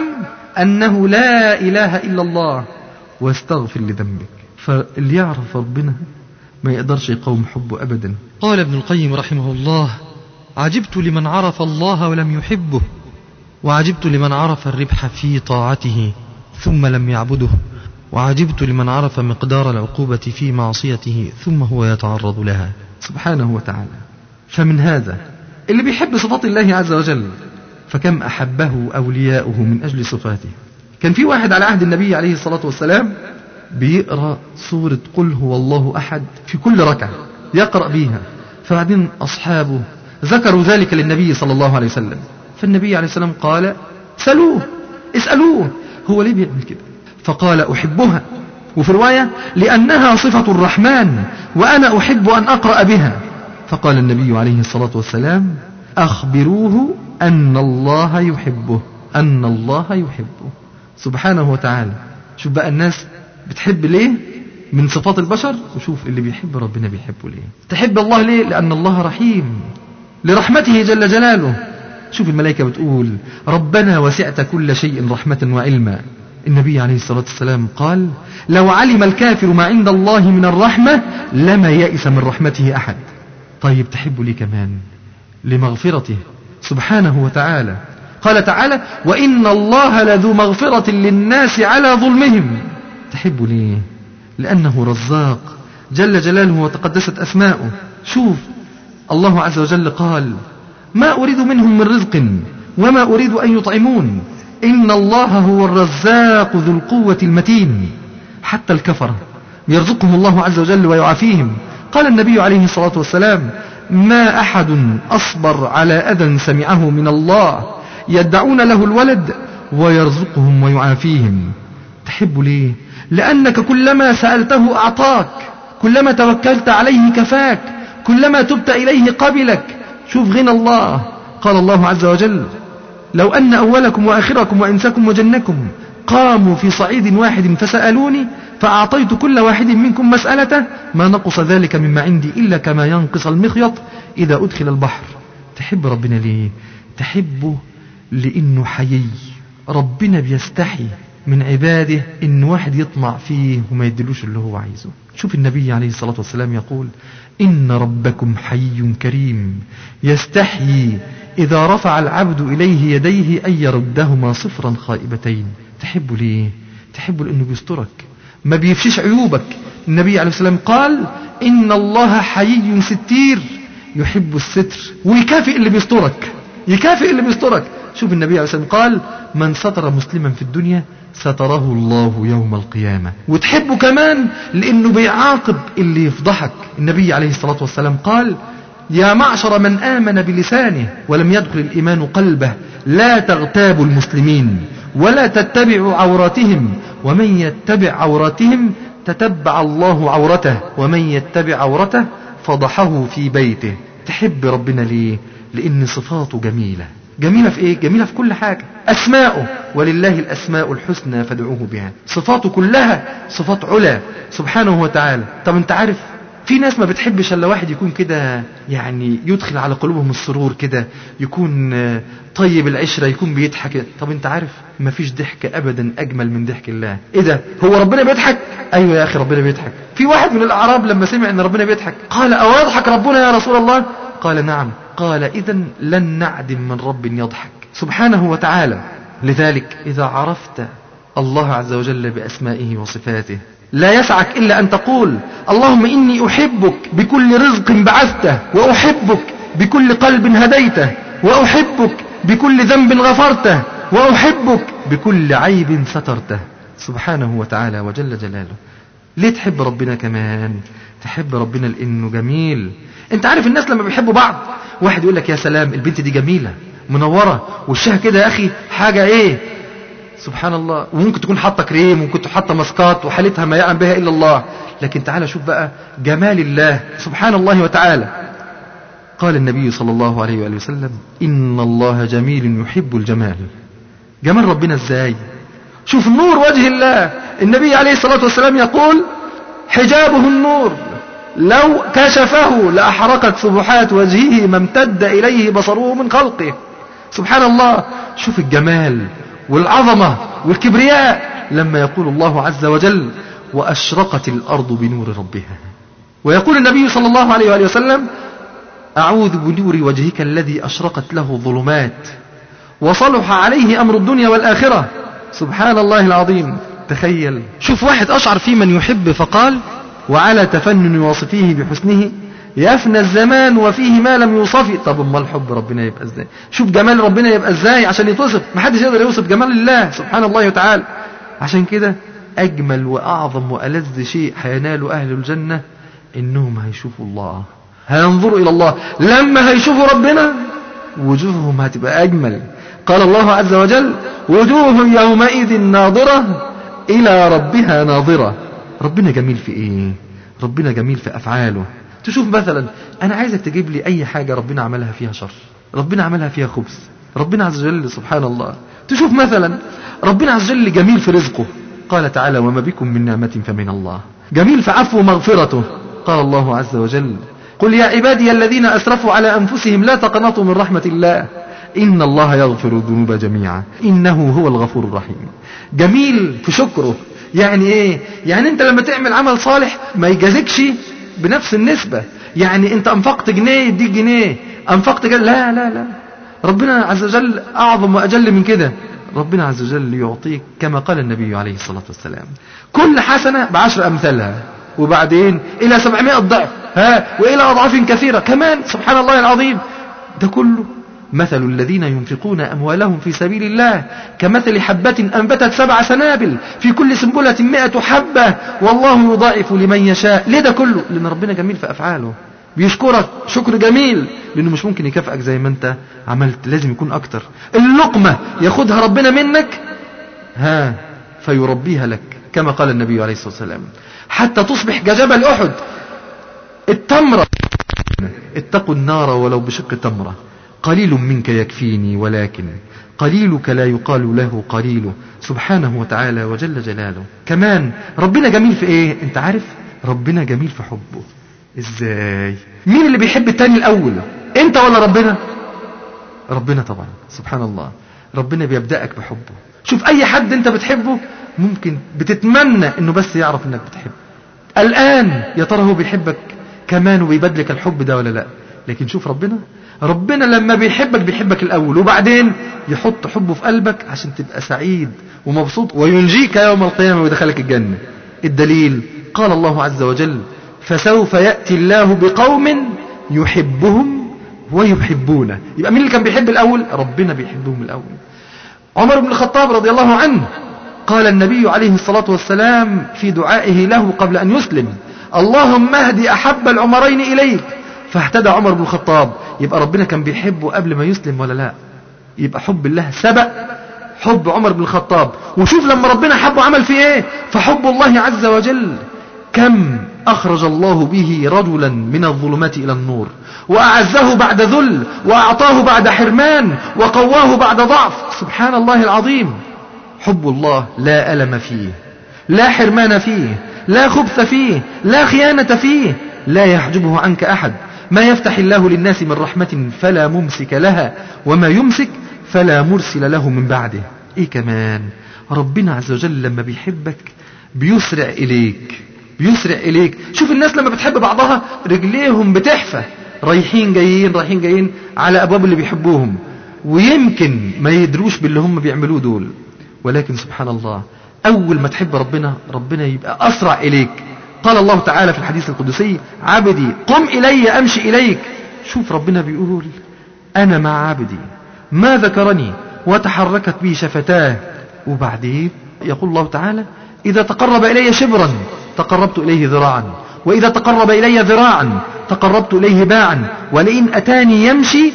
C: أنه لا إله إلا الله واستغفر لذنبك فاللي يعرف ربنا ما يقدرش يقوم حبه أبدا
F: قال ابن القيم رحمه الله عجبت لمن عرف الله ولم يحبه وعجبت لمن عرف الربح في طاعته ثم لم يعبده وعجبت لمن عرف مقدار العقوبة في معصيته ثم هو يتعرض لها
C: سبحانه وتعالى فمن هذا اللي بيحب صفات الله عز وجل فكم أحبه أولياؤه من أجل صفاته كان في واحد على عهد النبي عليه الصلاة والسلام بيقرأ سورة قل هو الله أحد في كل ركعة يقرأ بيها فبعدين أصحابه ذكروا ذلك للنبي صلى الله عليه وسلم فالنبي عليه السلام قال سألوه اسألوه هو ليه بيعمل كده فقال أحبها وفي رواية لأنها صفة الرحمن وأنا أحب أن أقرأ بها فقال النبي عليه الصلاة والسلام أخبروه أن الله يحبه أن الله يحبه سبحانه وتعالى شوف بقى الناس بتحب ليه من صفات البشر وشوف اللي بيحب ربنا بيحبه ليه تحب الله ليه لأن الله رحيم لرحمته جل جلاله شوف الملائكة بتقول ربنا وسعت كل شيء رحمة وعلما النبي عليه الصلاة والسلام قال لو علم الكافر ما عند الله من الرحمة لما يئس من رحمته أحد طيب تحب لي كمان لمغفرته سبحانه وتعالى قال تعالى وإن الله لذو مغفرة للناس على ظلمهم تحب ليه لأنه رزاق جل جلاله وتقدست أسماؤه شوف الله عز وجل قال ما أريد منهم من رزق وما أريد أن يطعمون إن الله هو الرزاق ذو القوة المتين حتى الكفرة يرزقهم الله عز وجل ويعافيهم قال النبي عليه الصلاة والسلام ما أحد أصبر على أذى سمعه من الله يدعون له الولد ويرزقهم ويعافيهم تحب ليه لأنك كلما سألته أعطاك كلما توكلت عليه كفاك كلما تبت إليه قبلك شوف غنى الله قال الله عز وجل لو أن أولكم وآخركم وإنسكم وجنكم قاموا في صعيد واحد فسألوني فأعطيت كل واحد منكم مسألته ما نقص ذلك مما عندي إلا كما ينقص المخيط إذا أدخل البحر تحب ربنا ليه تحبه لأنه حيي ربنا بيستحي من عباده إن واحد يطمع فيه وما يدلوش اللي هو عايزه شوف النبي عليه الصلاة والسلام يقول إن ربكم حي كريم يستحيي إذا رفع العبد إليه يديه أن يردهما صفرا خائبتين تحب ليه تحب لأنه بيسترك ما بيفشش عيوبك النبي عليه السلام قال إن الله حيي ستير يحب الستر ويكافئ اللي بيسترك يكافئ اللي بيسترك شوف النبي عليه السلام قال من ستر مسلما في الدنيا ستره الله يوم القيامة وتحبه كمان لأنه بيعاقب اللي يفضحك النبي عليه الصلاة والسلام قال يا معشر من آمن بلسانه ولم يدخل الإيمان قلبه لا تغتابوا المسلمين ولا تتبعوا عوراتهم ومن يتبع عوراتهم تتبع الله عورته ومن يتبع عورته فضحه في بيته تحب ربنا ليه لأن صفاته جميلة جميلة في ايه جميلة في كل حاجة اسماؤه ولله الاسماء الحسنى فادعوه بها صفاته كلها صفات علا سبحانه وتعالى طب انت عارف في ناس ما بتحبش الا واحد يكون كده يعني يدخل على قلوبهم السرور كده يكون طيب العشرة يكون بيضحك طب انت عارف ما فيش ضحك ابدا اجمل من ضحك الله ايه ده هو ربنا بيضحك ايوه يا اخي ربنا بيضحك في واحد من الاعراب لما سمع ان ربنا بيضحك قال او يضحك ربنا يا رسول الله قال نعم قال إذا لن نعدم من رب يضحك سبحانه وتعالى لذلك إذا عرفت الله عز وجل بأسمائه وصفاته لا يسعك إلا أن تقول اللهم إني أحبك بكل رزق بعثته وأحبك بكل قلب هديته وأحبك بكل ذنب غفرته وأحبك بكل عيب سترته سبحانه وتعالى وجل جلاله ليه تحب ربنا كمان تحب ربنا لأنه جميل انت عارف الناس لما بيحبوا بعض واحد يقول لك يا سلام البنت دي جميلة منورة وشها كده يا أخي حاجة إيه سبحان الله وممكن تكون حاطة كريم وممكن تكون حاطة ماسكات وحالتها ما يعلم بها إلا الله لكن تعالى شوف بقى جمال الله سبحان الله وتعالى قال النبي صلى الله عليه وآله وسلم إن الله جميل يحب الجمال جمال ربنا ازاي شوف نور وجه الله النبي عليه الصلاة والسلام يقول حجابه النور لو كشفه لأحرقت سبحات وجهه ما امتد إليه بصره من خلقه سبحان الله شوف الجمال والعظمة والكبرياء لما يقول الله عز وجل وأشرقت الأرض بنور ربها ويقول النبي صلى الله عليه وآله وسلم أعوذ بنور وجهك الذي أشرقت له ظلمات وصلح عليه أمر الدنيا والآخرة سبحان الله العظيم تخيل شوف واحد أشعر في من يحب فقال وعلى تفنن واصفيه بحسنه يفنى الزمان وفيه ما لم يوصفه طب امال حب ربنا يبقى ازاي شوف جمال ربنا يبقى ازاي عشان يتوصف محدش يقدر يوصف جمال الله سبحان الله وتعالى عشان كده اجمل واعظم والذ شيء هينال اهل الجنه انهم هيشوفوا الله هينظروا الى الله لما هيشوفوا ربنا وجوههم هتبقى اجمل قال الله عز وجل وجوه يومئذ ناظره الى ربها ناظره ربنا جميل في ايه ربنا جميل في افعاله تشوف مثلا انا عايزك تجيب لي اي حاجه ربنا عملها فيها شر ربنا عملها فيها خبث ربنا عز وجل سبحان الله تشوف مثلا ربنا عز وجل جميل في رزقه قال تعالى وما بكم من نعمة فمن الله جميل في عفو مغفرته قال الله عز وجل قل يا عبادي الذين أسرفوا على أنفسهم لا تقنطوا من رحمة الله إن الله يغفر الذنوب جميعا إنه هو الغفور الرحيم جميل في شكره يعني إيه يعني أنت لما تعمل عمل صالح ما يجازكش بنفس النسبة يعني أنت أنفقت جنيه يديك جنيه أنفقت جنيه لا لا لا ربنا عز وجل أعظم وأجل من كده ربنا عز وجل يعطيك كما قال النبي عليه الصلاة والسلام كل حسنة بعشر أمثالها وبعدين إلى سبعمائة ضعف ها وإلى أضعاف كثيرة كمان سبحان الله العظيم ده كله مثل الذين ينفقون أموالهم في سبيل الله كمثل حبة أنبتت سبع سنابل في كل سنبلة مئة حبة والله يضاعف لمن يشاء ليه ده كله لأن ربنا جميل في أفعاله بيشكرك شكر جميل لأنه مش ممكن يكافئك زي ما أنت عملت لازم يكون أكتر اللقمة ياخدها ربنا منك ها فيربيها لك كما قال النبي عليه الصلاة والسلام حتى تصبح كجبل أحد التمرة اتقوا النار ولو بشق تمرة قليل منك يكفيني ولكن قليلك لا يقال له قليل سبحانه وتعالى وجل جلاله كمان ربنا جميل في ايه انت عارف ربنا جميل في حبه ازاي مين اللي بيحب التاني الاول انت ولا ربنا ربنا طبعا سبحان الله ربنا بيبدأك بحبه شوف اي حد انت بتحبه ممكن بتتمنى انه بس يعرف انك بتحبه الان يا ترى هو بيحبك كمان وبيبادلك الحب ده ولا لا لكن شوف ربنا ربنا لما بيحبك بيحبك الأول وبعدين يحط حبه في قلبك عشان تبقى سعيد ومبسوط وينجيك يوم القيامة ويدخلك الجنة الدليل قال الله عز وجل فسوف يأتي الله بقوم يحبهم ويحبونه يبقى مين اللي كان بيحب الأول ربنا بيحبهم الأول عمر بن الخطاب رضي الله عنه قال النبي عليه الصلاة والسلام في دعائه له قبل أن يسلم اللهم اهدي أحب العمرين إليك فاهتدى عمر بن الخطاب يبقى ربنا كان بيحبه قبل ما يسلم ولا لا يبقى حب الله سبق حب عمر بن الخطاب وشوف لما ربنا حبه عمل فيه ايه فحب الله عز وجل كم أخرج الله به رجلا من الظلمات إلى النور وأعزه بعد ذل وأعطاه بعد حرمان وقواه بعد ضعف سبحان الله العظيم حب الله لا ألم فيه لا حرمان فيه لا خبث فيه لا خيانة فيه لا يحجبه عنك أحد ما يفتح الله للناس من رحمة فلا ممسك لها وما يمسك فلا مرسل له من بعده ايه كمان ربنا عز وجل لما بيحبك بيسرع اليك بيسرع اليك شوف الناس لما بتحب بعضها رجليهم بتحفى رايحين جايين رايحين جايين على ابواب اللي بيحبوهم ويمكن ما يدروش باللي هم بيعملوه دول ولكن سبحان الله اول ما تحب ربنا ربنا يبقى اسرع اليك قال الله تعالى في الحديث القدسي عبدي قم إلي أمشي إليك شوف ربنا بيقول أنا مع عبدي ما ذكرني وتحركت بي شفتاه وبعدين يقول الله تعالى إذا تقرب إلي شبرا تقربت إليه ذراعا وإذا تقرب إلي ذراعا تقربت إليه باعا ولئن أتاني يمشي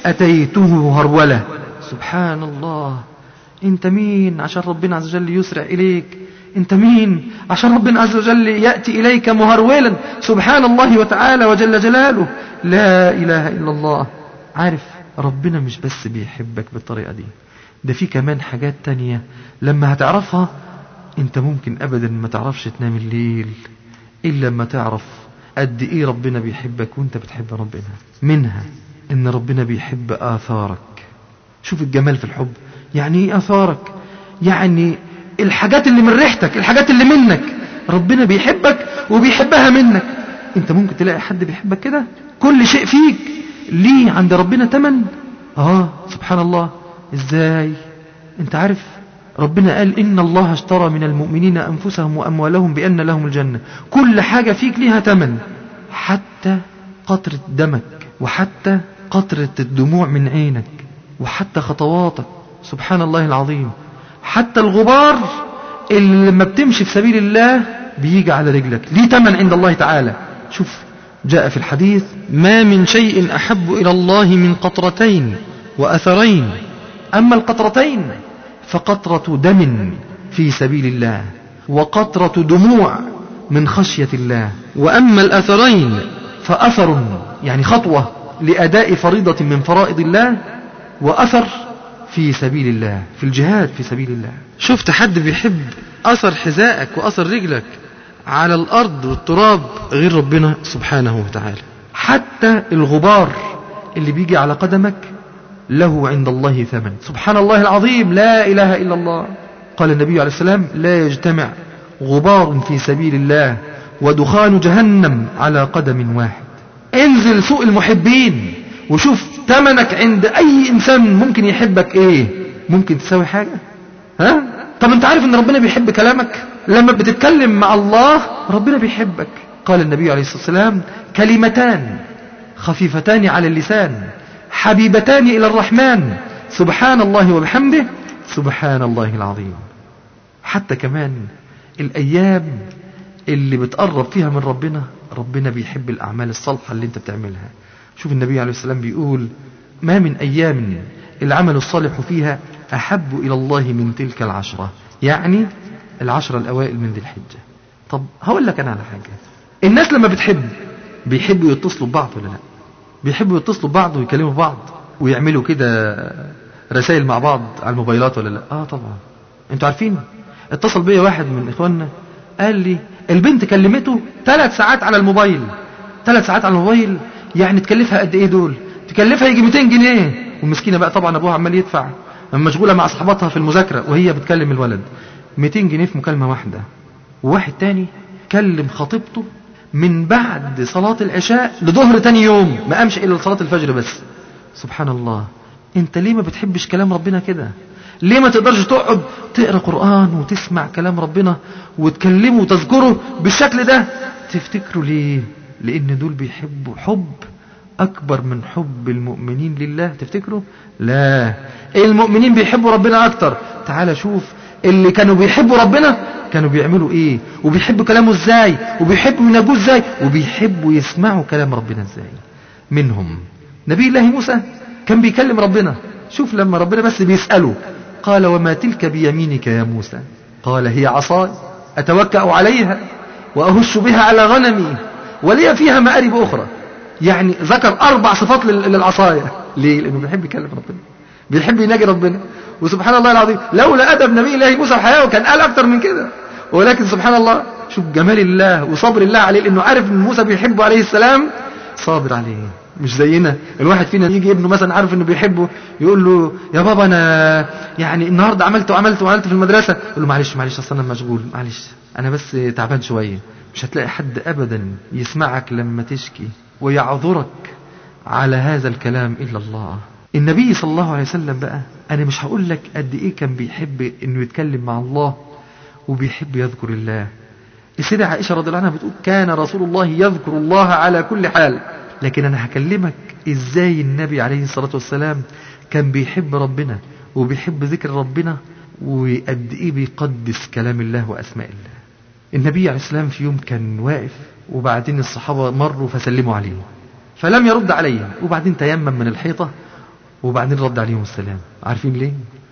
C: أتيته هرولة سبحان الله انت مين عشان ربنا عز وجل يسرع إليك انت مين عشان ربنا عز وجل يأتي إليك مهرولا سبحان الله وتعالى وجل جلاله لا إله إلا الله عارف ربنا مش بس بيحبك بالطريقة دي ده في كمان حاجات تانية لما هتعرفها انت ممكن ابدا ما تعرفش تنام الليل الا لما تعرف قد ايه ربنا بيحبك وانت بتحب ربنا منها ان ربنا بيحب اثارك شوف الجمال في الحب يعني ايه اثارك يعني الحاجات اللي من ريحتك الحاجات اللي منك ربنا بيحبك وبيحبها منك انت ممكن تلاقي حد بيحبك كده كل شيء فيك ليه عند ربنا تمن اه سبحان الله ازاي انت عارف ربنا قال إن الله اشترى من المؤمنين أنفسهم وأموالهم بأن لهم الجنة كل حاجة فيك ليها تمن حتى قطرة دمك وحتى قطرة الدموع من عينك وحتى خطواتك سبحان الله العظيم حتى الغبار اللي لما بتمشي في سبيل الله بيجي على رجلك ليه تمن عند الله تعالى شوف جاء في الحديث
F: ما من شيء أحب إلى الله من قطرتين وأثرين
C: أما القطرتين فقطرة دم في سبيل الله وقطرة دموع من خشية الله
F: وأما الأثرين
C: فأثر يعني خطوة لأداء فريضة من فرائض الله وأثر في سبيل الله في الجهاد في سبيل الله
F: شفت حد بيحب أثر حذائك وأثر رجلك على الأرض والتراب غير ربنا سبحانه وتعالى
C: حتى الغبار اللي بيجي على قدمك له عند الله ثمن سبحان الله العظيم لا إله إلا الله قال النبي عليه السلام لا يجتمع غبار في سبيل الله ودخان جهنم على قدم واحد انزل سوق المحبين وشوف ثمنك عند أي إنسان ممكن يحبك إيه ممكن تساوي حاجة ها طب انت عارف ان ربنا بيحب كلامك لما بتتكلم مع الله ربنا بيحبك قال النبي عليه الصلاة والسلام كلمتان خفيفتان على اللسان حبيبتان إلى الرحمن سبحان الله وبحمده سبحان الله العظيم حتى كمان الأيام اللي بتقرب فيها من ربنا ربنا بيحب الأعمال الصالحة اللي انت بتعملها شوف النبي عليه السلام بيقول ما من أيام العمل الصالح فيها أحب إلى الله من تلك العشرة يعني العشرة الأوائل من ذي الحجة طب هقول لك أنا على حاجة الناس لما بتحب بيحبوا يتصلوا ببعض ولا لا بيحبوا يتصلوا ببعض ويكلموا بعض ويعملوا كده رسائل مع بعض على الموبايلات ولا لا اه طبعا انتوا عارفين اتصل بيا واحد من اخواننا قال لي البنت كلمته ثلاث ساعات على الموبايل ثلاث ساعات على الموبايل يعني تكلفها قد ايه دول تكلفها يجي 200 جنيه والمسكينه بقى طبعا ابوها عمال يدفع مشغوله مع اصحاباتها في المذاكره وهي بتكلم الولد 200 جنيه في مكالمه واحده وواحد تاني كلم خطيبته من بعد صلاة العشاء لظهر تاني يوم ما قامش إلا لصلاة الفجر بس سبحان الله انت ليه ما بتحبش كلام ربنا كده ليه ما تقدرش تقعد تقرأ قرآن وتسمع كلام ربنا وتكلمه وتذكره بالشكل ده تفتكروا ليه لأن دول بيحبوا حب أكبر من حب المؤمنين لله تفتكروا لا المؤمنين بيحبوا ربنا أكتر تعال شوف اللي كانوا بيحبوا ربنا كانوا بيعملوا ايه وبيحبوا كلامه ازاي وبيحبوا يناجوه ازاي وبيحبوا يسمعوا كلام ربنا ازاي منهم نبي الله موسى كان بيكلم ربنا شوف لما ربنا بس بيسأله قال وما تلك بيمينك يا موسى قال هي عصاي أتوكأ عليها وأهش بها على غنمي ولي فيها مآرب أخرى يعني ذكر أربع صفات للعصاية ليه؟ لأنه بيحب يكلم ربنا بيحب يناجي ربنا وسبحان الله العظيم لولا أدب نبي الله موسى الحياة كان قال أكتر من كده ولكن سبحان الله شوف جمال الله وصبر الله عليه لأنه عارف أن موسى بيحبه عليه السلام صابر عليه مش زينا الواحد فينا يجي ابنه مثلا عارف انه بيحبه يقول له يا بابا انا يعني النهارده عملت وعملت وعملت في المدرسه يقول له معلش معلش اصل انا مشغول معلش انا بس تعبان شويه مش هتلاقي حد ابدا يسمعك لما تشكي ويعذرك على هذا الكلام الا الله النبي صلى الله عليه وسلم بقى انا مش هقول لك قد ايه كان بيحب انه يتكلم مع الله وبيحب يذكر الله السيدة عائشة رضي الله عنها بتقول كان رسول الله يذكر الله على كل حال لكن أنا هكلمك إزاي النبي عليه الصلاة والسلام كان بيحب ربنا وبيحب ذكر ربنا وقد إيه بيقدس كلام الله وأسماء الله النبي عليه السلام في يوم كان واقف وبعدين الصحابة مروا فسلموا عليه فلم يرد عليهم وبعدين تيمم من الحيطة وبعدين رد عليهم السلام عارفين ليه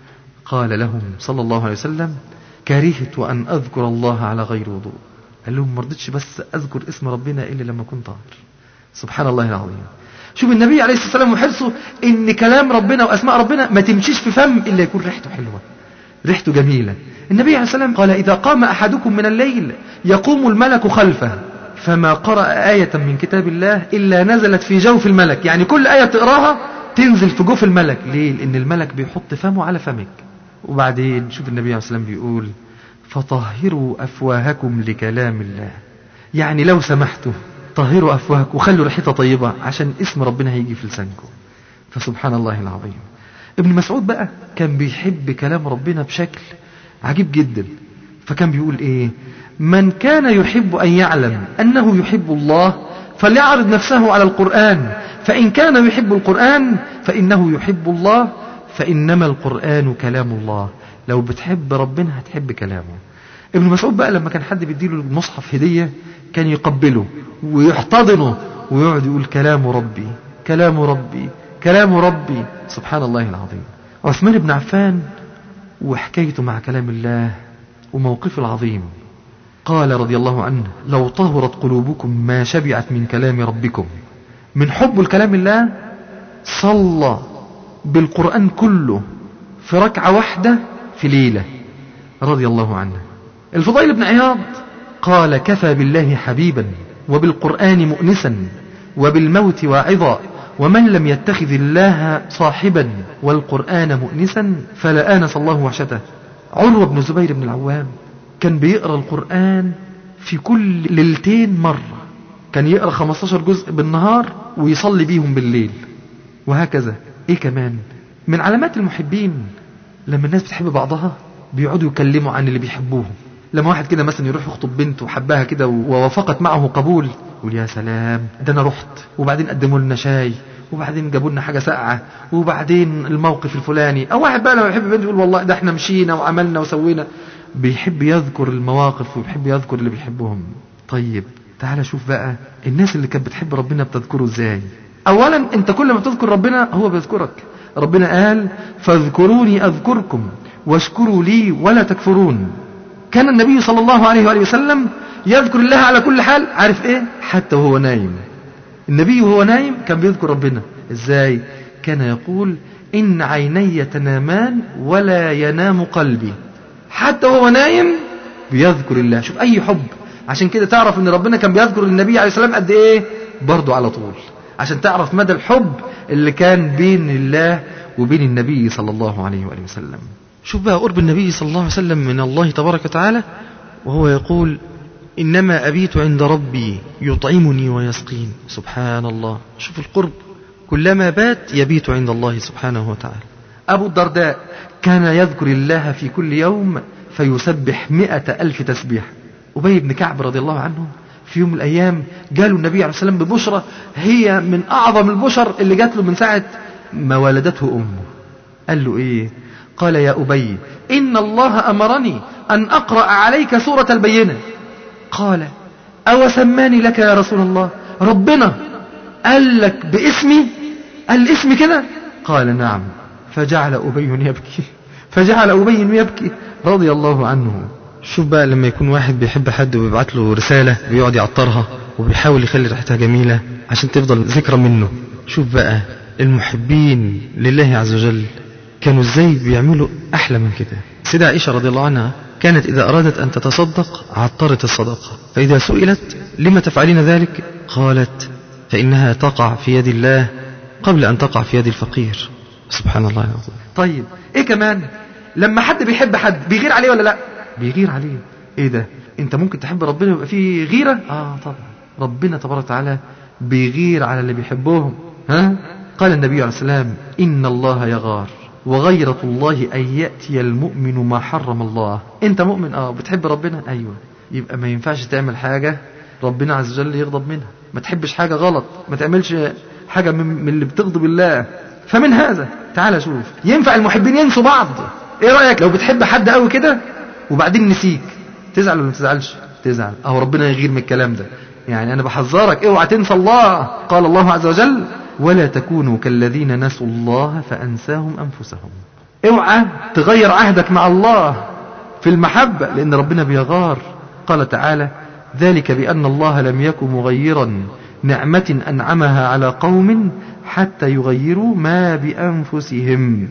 C: قال لهم صلى الله عليه وسلم كرهت أن أذكر الله على غير وضوء قال لهم ما رضيتش بس أذكر اسم ربنا إلا لما كنت طاهر سبحان الله العظيم شوف النبي عليه الصلاة والسلام وحرصه إن كلام ربنا وأسماء ربنا ما تمشيش في فم إلا يكون ريحته حلوة ريحته جميلة النبي عليه السلام قال إذا قام أحدكم من الليل يقوم الملك خلفه فما قرأ آية من كتاب الله إلا نزلت في جوف الملك يعني كل آية تقراها تنزل في جوف الملك ليه لأن الملك بيحط فمه على فمك وبعدين شوف النبي عليه السلام بيقول فطهروا أفواهكم لكلام الله يعني لو سمحتوا طهروا أفواهكم وخلوا ريحتها طيبة عشان اسم ربنا هيجي في لسانكم فسبحان الله العظيم ابن مسعود بقى كان بيحب كلام ربنا بشكل عجيب جدا فكان بيقول ايه من كان يحب ان يعلم انه يحب الله فليعرض نفسه على القرآن فإن كان يحب القرآن فإنه يحب الله فإنما القرآن كلام الله لو بتحب ربنا هتحب كلامه ابن مسعود بقى لما كان حد بيديله المصحف هدية كان يقبله ويحتضنه ويقعد يقول كلام ربي كلام ربي كلام ربي سبحان الله العظيم عثمان بن عفان وحكايته مع كلام الله وموقفه العظيم قال رضي الله عنه لو طهرت قلوبكم ما شبعت من كلام ربكم من حب الكلام الله صلى بالقرآن كله في ركعة واحدة في ليلة رضي الله عنه الفضيل بن عياض قال كفى بالله حبيبا وبالقرآن مؤنسا وبالموت واعظا ومن لم يتخذ الله صاحبا والقرآن مؤنسا فلا آنس الله وحشته عروة بن زبير بن العوام كان بيقرأ القرآن في كل ليلتين مرة كان يقرأ 15 جزء بالنهار ويصلي بيهم بالليل وهكذا ايه كمان من علامات المحبين لما الناس بتحب بعضها بيقعدوا يكلموا عن اللي بيحبوه لما واحد كده مثلا يروح يخطب بنت وحبها كده ووافقت معه قبول يقول يا سلام ده انا رحت وبعدين قدموا لنا شاي وبعدين جابوا لنا حاجه ساقعه وبعدين الموقف الفلاني او واحد بقى لما يحب بنت يقول والله ده احنا مشينا وعملنا وسوينا بيحب يذكر المواقف وبيحب يذكر اللي بيحبهم طيب تعال شوف بقى الناس اللي كانت بتحب ربنا بتذكره ازاي اولا انت كل ما تذكر ربنا هو بيذكرك ربنا قال فاذكروني اذكركم واشكروا لي ولا تكفرون كان النبي صلى الله عليه وآله وسلم يذكر الله على كل حال عارف ايه حتى وهو نايم النبي وهو نايم كان بيذكر ربنا ازاي كان يقول ان عيني تنامان ولا ينام قلبي حتى وهو نايم بيذكر الله شوف اي حب عشان كده تعرف ان ربنا كان بيذكر النبي عليه السلام قد ايه برضه على طول عشان تعرف مدى الحب اللي كان بين الله وبين النبي صلى الله عليه وآله وسلم
F: شوف بقى قرب النبي صلى الله عليه وسلم من الله تبارك وتعالى وهو يقول إنما أبيت عند ربي يطعمني ويسقين سبحان الله شوف القرب كلما بات يبيت عند الله سبحانه وتعالى
C: أبو الدرداء كان يذكر الله في كل يوم فيسبح مئة ألف تسبيح أبي بن كعب رضي الله عنه في يوم من الأيام جاله النبي عليه السلام ببشرة هي من أعظم البشر اللي جات له من ساعة ما ولدته أمه قال له إيه قال يا أبي إن الله أمرني أن أقرأ عليك سورة البينة قال أو سماني لك يا رسول الله ربنا قال لك باسمي قال اسمي كده قال نعم فجعل أبي يبكي فجعل أبي يبكي رضي الله عنه
F: شوف بقى لما يكون واحد بيحب حد ويبعت له رسالة بيقعد يعطرها وبيحاول يخلي ريحتها جميلة عشان تفضل ذكرى منه شوف بقى المحبين لله عز وجل كانوا ازاي بيعملوا احلى من كده سيدة عائشة رضي الله عنها كانت اذا ارادت ان تتصدق عطرت الصدقة فاذا سئلت لما تفعلين ذلك قالت فانها تقع في يد الله قبل ان تقع في يد الفقير سبحان الله العظيم
C: طيب ايه كمان لما حد بيحب حد بيغير عليه ولا لا بيغير عليه ايه ده انت ممكن تحب ربنا ويبقى فيه غيرة اه طبعا ربنا تبارك وتعالى بيغير على اللي بيحبهم ها قال النبي عليه السلام ان الله يغار وغيرة الله أن يأتي المؤمن ما حرم الله أنت مؤمن آه بتحب ربنا أيوة يبقى ما ينفعش تعمل حاجة ربنا عز وجل يغضب منها ما تحبش حاجة غلط ما تعملش حاجة من, من اللي بتغضب الله فمن هذا تعال شوف ينفع المحبين ينسوا بعض ايه رأيك لو بتحب حد قوي كده وبعدين نسيك تزعل ولا ما تزعلش تزعل اهو ربنا يغير من الكلام ده يعني انا بحذرك اوعى تنسى الله قال الله عز وجل ولا تكونوا كالذين نسوا الله فأنساهم أنفسهم اوعى تغير عهدك مع الله في المحبة لأن ربنا بيغار قال تعالى ذلك بأن الله لم يكن مغيرا نعمة أنعمها على قوم حتى يغيروا ما بأنفسهم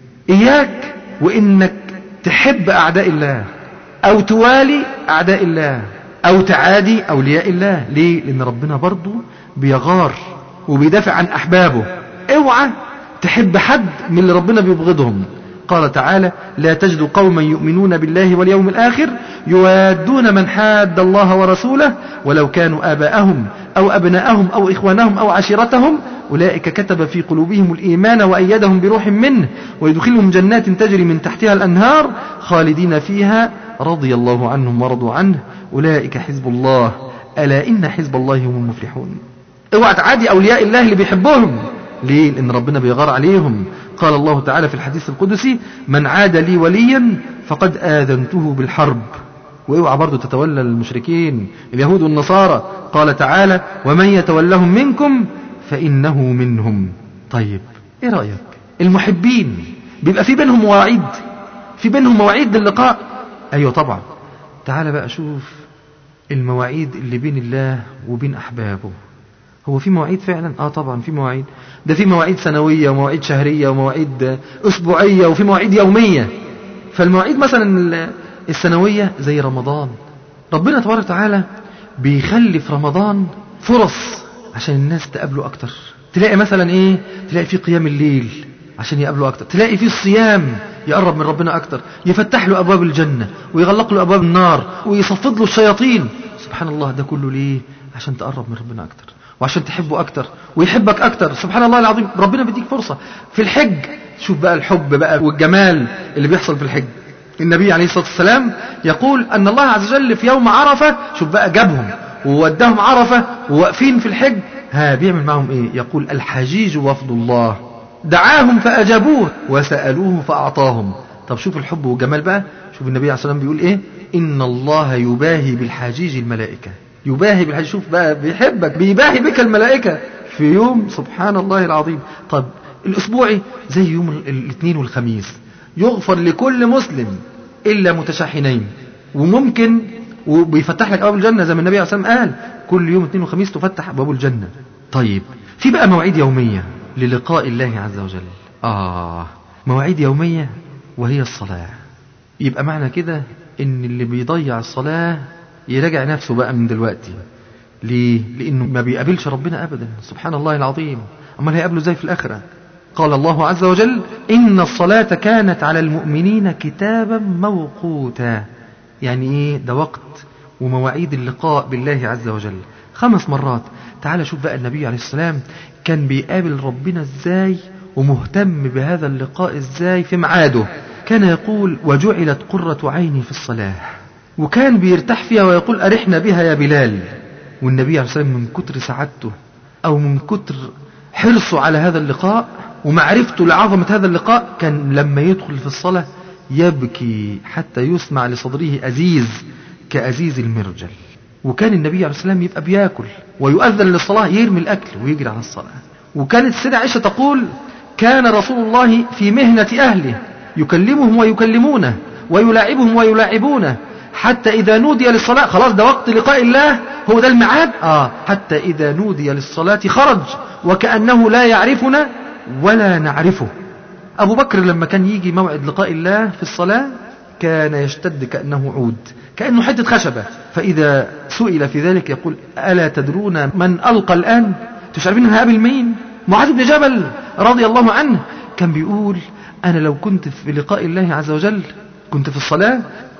C: إياك وإنك تحب أعداء الله أو توالي أعداء الله أو تعادي أولياء الله ليه؟ لأن ربنا برضو بيغار وبيدافع عن أحبابه اوعى تحب حد من اللي ربنا بيبغضهم قال تعالى لا تجد قوما يؤمنون بالله واليوم الآخر يوادون من حاد الله ورسوله ولو كانوا آباءهم أو أبناءهم أو إخوانهم أو عشيرتهم أولئك كتب في قلوبهم الإيمان وأيدهم بروح منه ويدخلهم جنات تجري من تحتها الأنهار خالدين فيها رضي الله عنهم ورضوا عنه أولئك حزب الله ألا إن حزب الله هم المفلحون اوعى تعادي أولياء الله اللي بيحبوهم ليه؟ لأن ربنا بيغار عليهم قال الله تعالى في الحديث القدسي من عاد لي وليا فقد آذنته بالحرب واوعى برضه تتولى المشركين اليهود والنصارى قال تعالى ومن يتولهم منكم فإنه منهم طيب ايه رأيك المحبين بيبقى في بينهم مواعيد في بينهم مواعيد للقاء ايوه طبعا تعال بقى شوف المواعيد اللي بين الله وبين احبابه هو في مواعيد فعلا اه طبعا في مواعيد ده في مواعيد سنويه ومواعيد شهريه ومواعيد اسبوعيه وفي مواعيد يوميه فالمواعيد مثلا السنويه زي رمضان ربنا تبارك وتعالى بيخلي في رمضان فرص عشان الناس تقابله اكتر تلاقي مثلا ايه تلاقي في قيام الليل عشان يقابله اكتر تلاقي في الصيام يقرب من ربنا اكتر يفتح له ابواب الجنه ويغلق له ابواب النار ويصفد له الشياطين سبحان الله ده كله ليه عشان تقرب من ربنا اكتر وعشان تحبه اكتر ويحبك اكتر سبحان الله العظيم ربنا بيديك فرصه في الحج شوف بقى الحب بقى والجمال اللي بيحصل في الحج النبي عليه الصلاه والسلام يقول ان الله عز وجل في يوم عرفه شوف بقى جابهم ووداهم عرفه وواقفين في الحج ها بيعمل معهم ايه يقول الحجيج وفد الله دعاهم فاجابوه وسالوه فاعطاهم طب شوف الحب والجمال بقى شوف النبي عليه الصلاه والسلام بيقول ايه ان الله يباهي بالحجيج الملائكه يباهي بالحج شوف بقى بيحبك بيباهي بك الملائكة في يوم سبحان الله العظيم طب الأسبوعي زي يوم الاثنين والخميس يغفر لكل مسلم إلا متشحنين وممكن وبيفتح لك أبواب الجنة زي ما النبي عليه الصلاة والسلام قال كل يوم اثنين وخميس تفتح أبواب الجنة طيب في بقى مواعيد يومية للقاء الله عز وجل آه مواعيد يومية وهي الصلاة يبقى معنى كده إن اللي بيضيع الصلاة يراجع نفسه بقى من دلوقتي ليه؟ لأنه ما بيقابلش ربنا أبدا سبحان الله العظيم أمال هيقابله ازاي في الآخرة قال الله عز وجل إن الصلاة كانت على المؤمنين كتابا موقوتا يعني إيه ده وقت ومواعيد اللقاء بالله عز وجل خمس مرات تعال شوف بقى النبي عليه السلام كان بيقابل ربنا ازاي ومهتم بهذا اللقاء ازاي في ميعاده كان يقول وجعلت قرة عيني في الصلاة وكان بيرتاح فيها ويقول أرحنا بها يا بلال والنبي عليه الصلاة والسلام من كتر سعادته أو من كتر حرصه على هذا اللقاء ومعرفته لعظمة هذا اللقاء كان لما يدخل في الصلاة يبكي حتى يسمع لصدره أزيز كأزيز المرجل وكان النبي عليه الصلاة والسلام يبقى بياكل ويؤذن للصلاة يرمي الأكل ويجري على الصلاة وكانت السيدة عائشة تقول كان رسول الله في مهنة أهله يكلمهم ويكلمونه ويلاعبهم ويلاعبونه حتى إذا نودي للصلاة خلاص ده وقت لقاء الله هو ده الميعاد آه حتى إذا نودي للصلاة خرج وكأنه لا يعرفنا ولا نعرفه أبو بكر لما كان يجي موعد لقاء الله في الصلاة كان يشتد كأنه عود كأنه حتة خشبة فإذا سئل في ذلك يقول ألا تدرون من ألقى الآن مش عارفين هقابل مين معاذ بن جبل رضي الله عنه كان بيقول أنا لو كنت في لقاء الله عز وجل كنت في الصلاة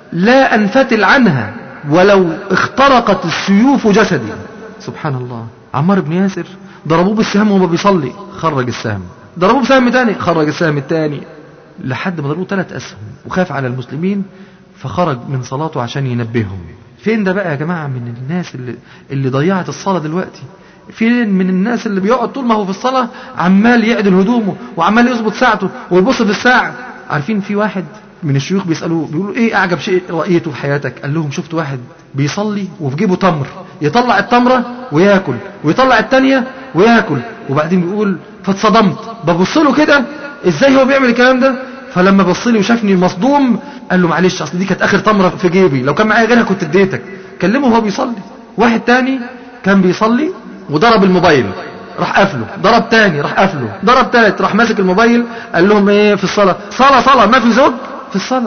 C: لا أنفتل عنها ولو اخترقت السيوف جسدي سبحان الله عمار بن ياسر ضربوه بالسهم وهو بيصلي خرج السهم ضربوه بسهم تاني خرج السهم التاني لحد ما ضربوه ثلاث أسهم وخاف على المسلمين فخرج من صلاته عشان ينبههم فين ده بقى يا جماعة من الناس اللي, اللي ضيعت الصلاة دلوقتي فين من الناس اللي بيقعد طول ما هو في الصلاة عمال يعدل هدومه وعمال يظبط ساعته ويبص في الساعة عارفين في واحد من الشيوخ بيسألوه بيقولوا ايه اعجب شيء رأيته في حياتك قال لهم شفت واحد بيصلي وفي جيبه تمر يطلع التمرة وياكل ويطلع التانية وياكل وبعدين بيقول فاتصدمت ببص له كده ازاي هو بيعمل الكلام ده فلما بص لي وشافني مصدوم قال له معلش اصل دي كانت اخر تمرة في جيبي لو كان معايا غيرها كنت اديتك كلمه وهو بيصلي واحد تاني كان بيصلي وضرب الموبايل راح قافله ضرب تاني راح قافله ضرب تالت راح ماسك الموبايل قال لهم ايه في الصلاة صلاة صلاة ما في زوج في الصلاة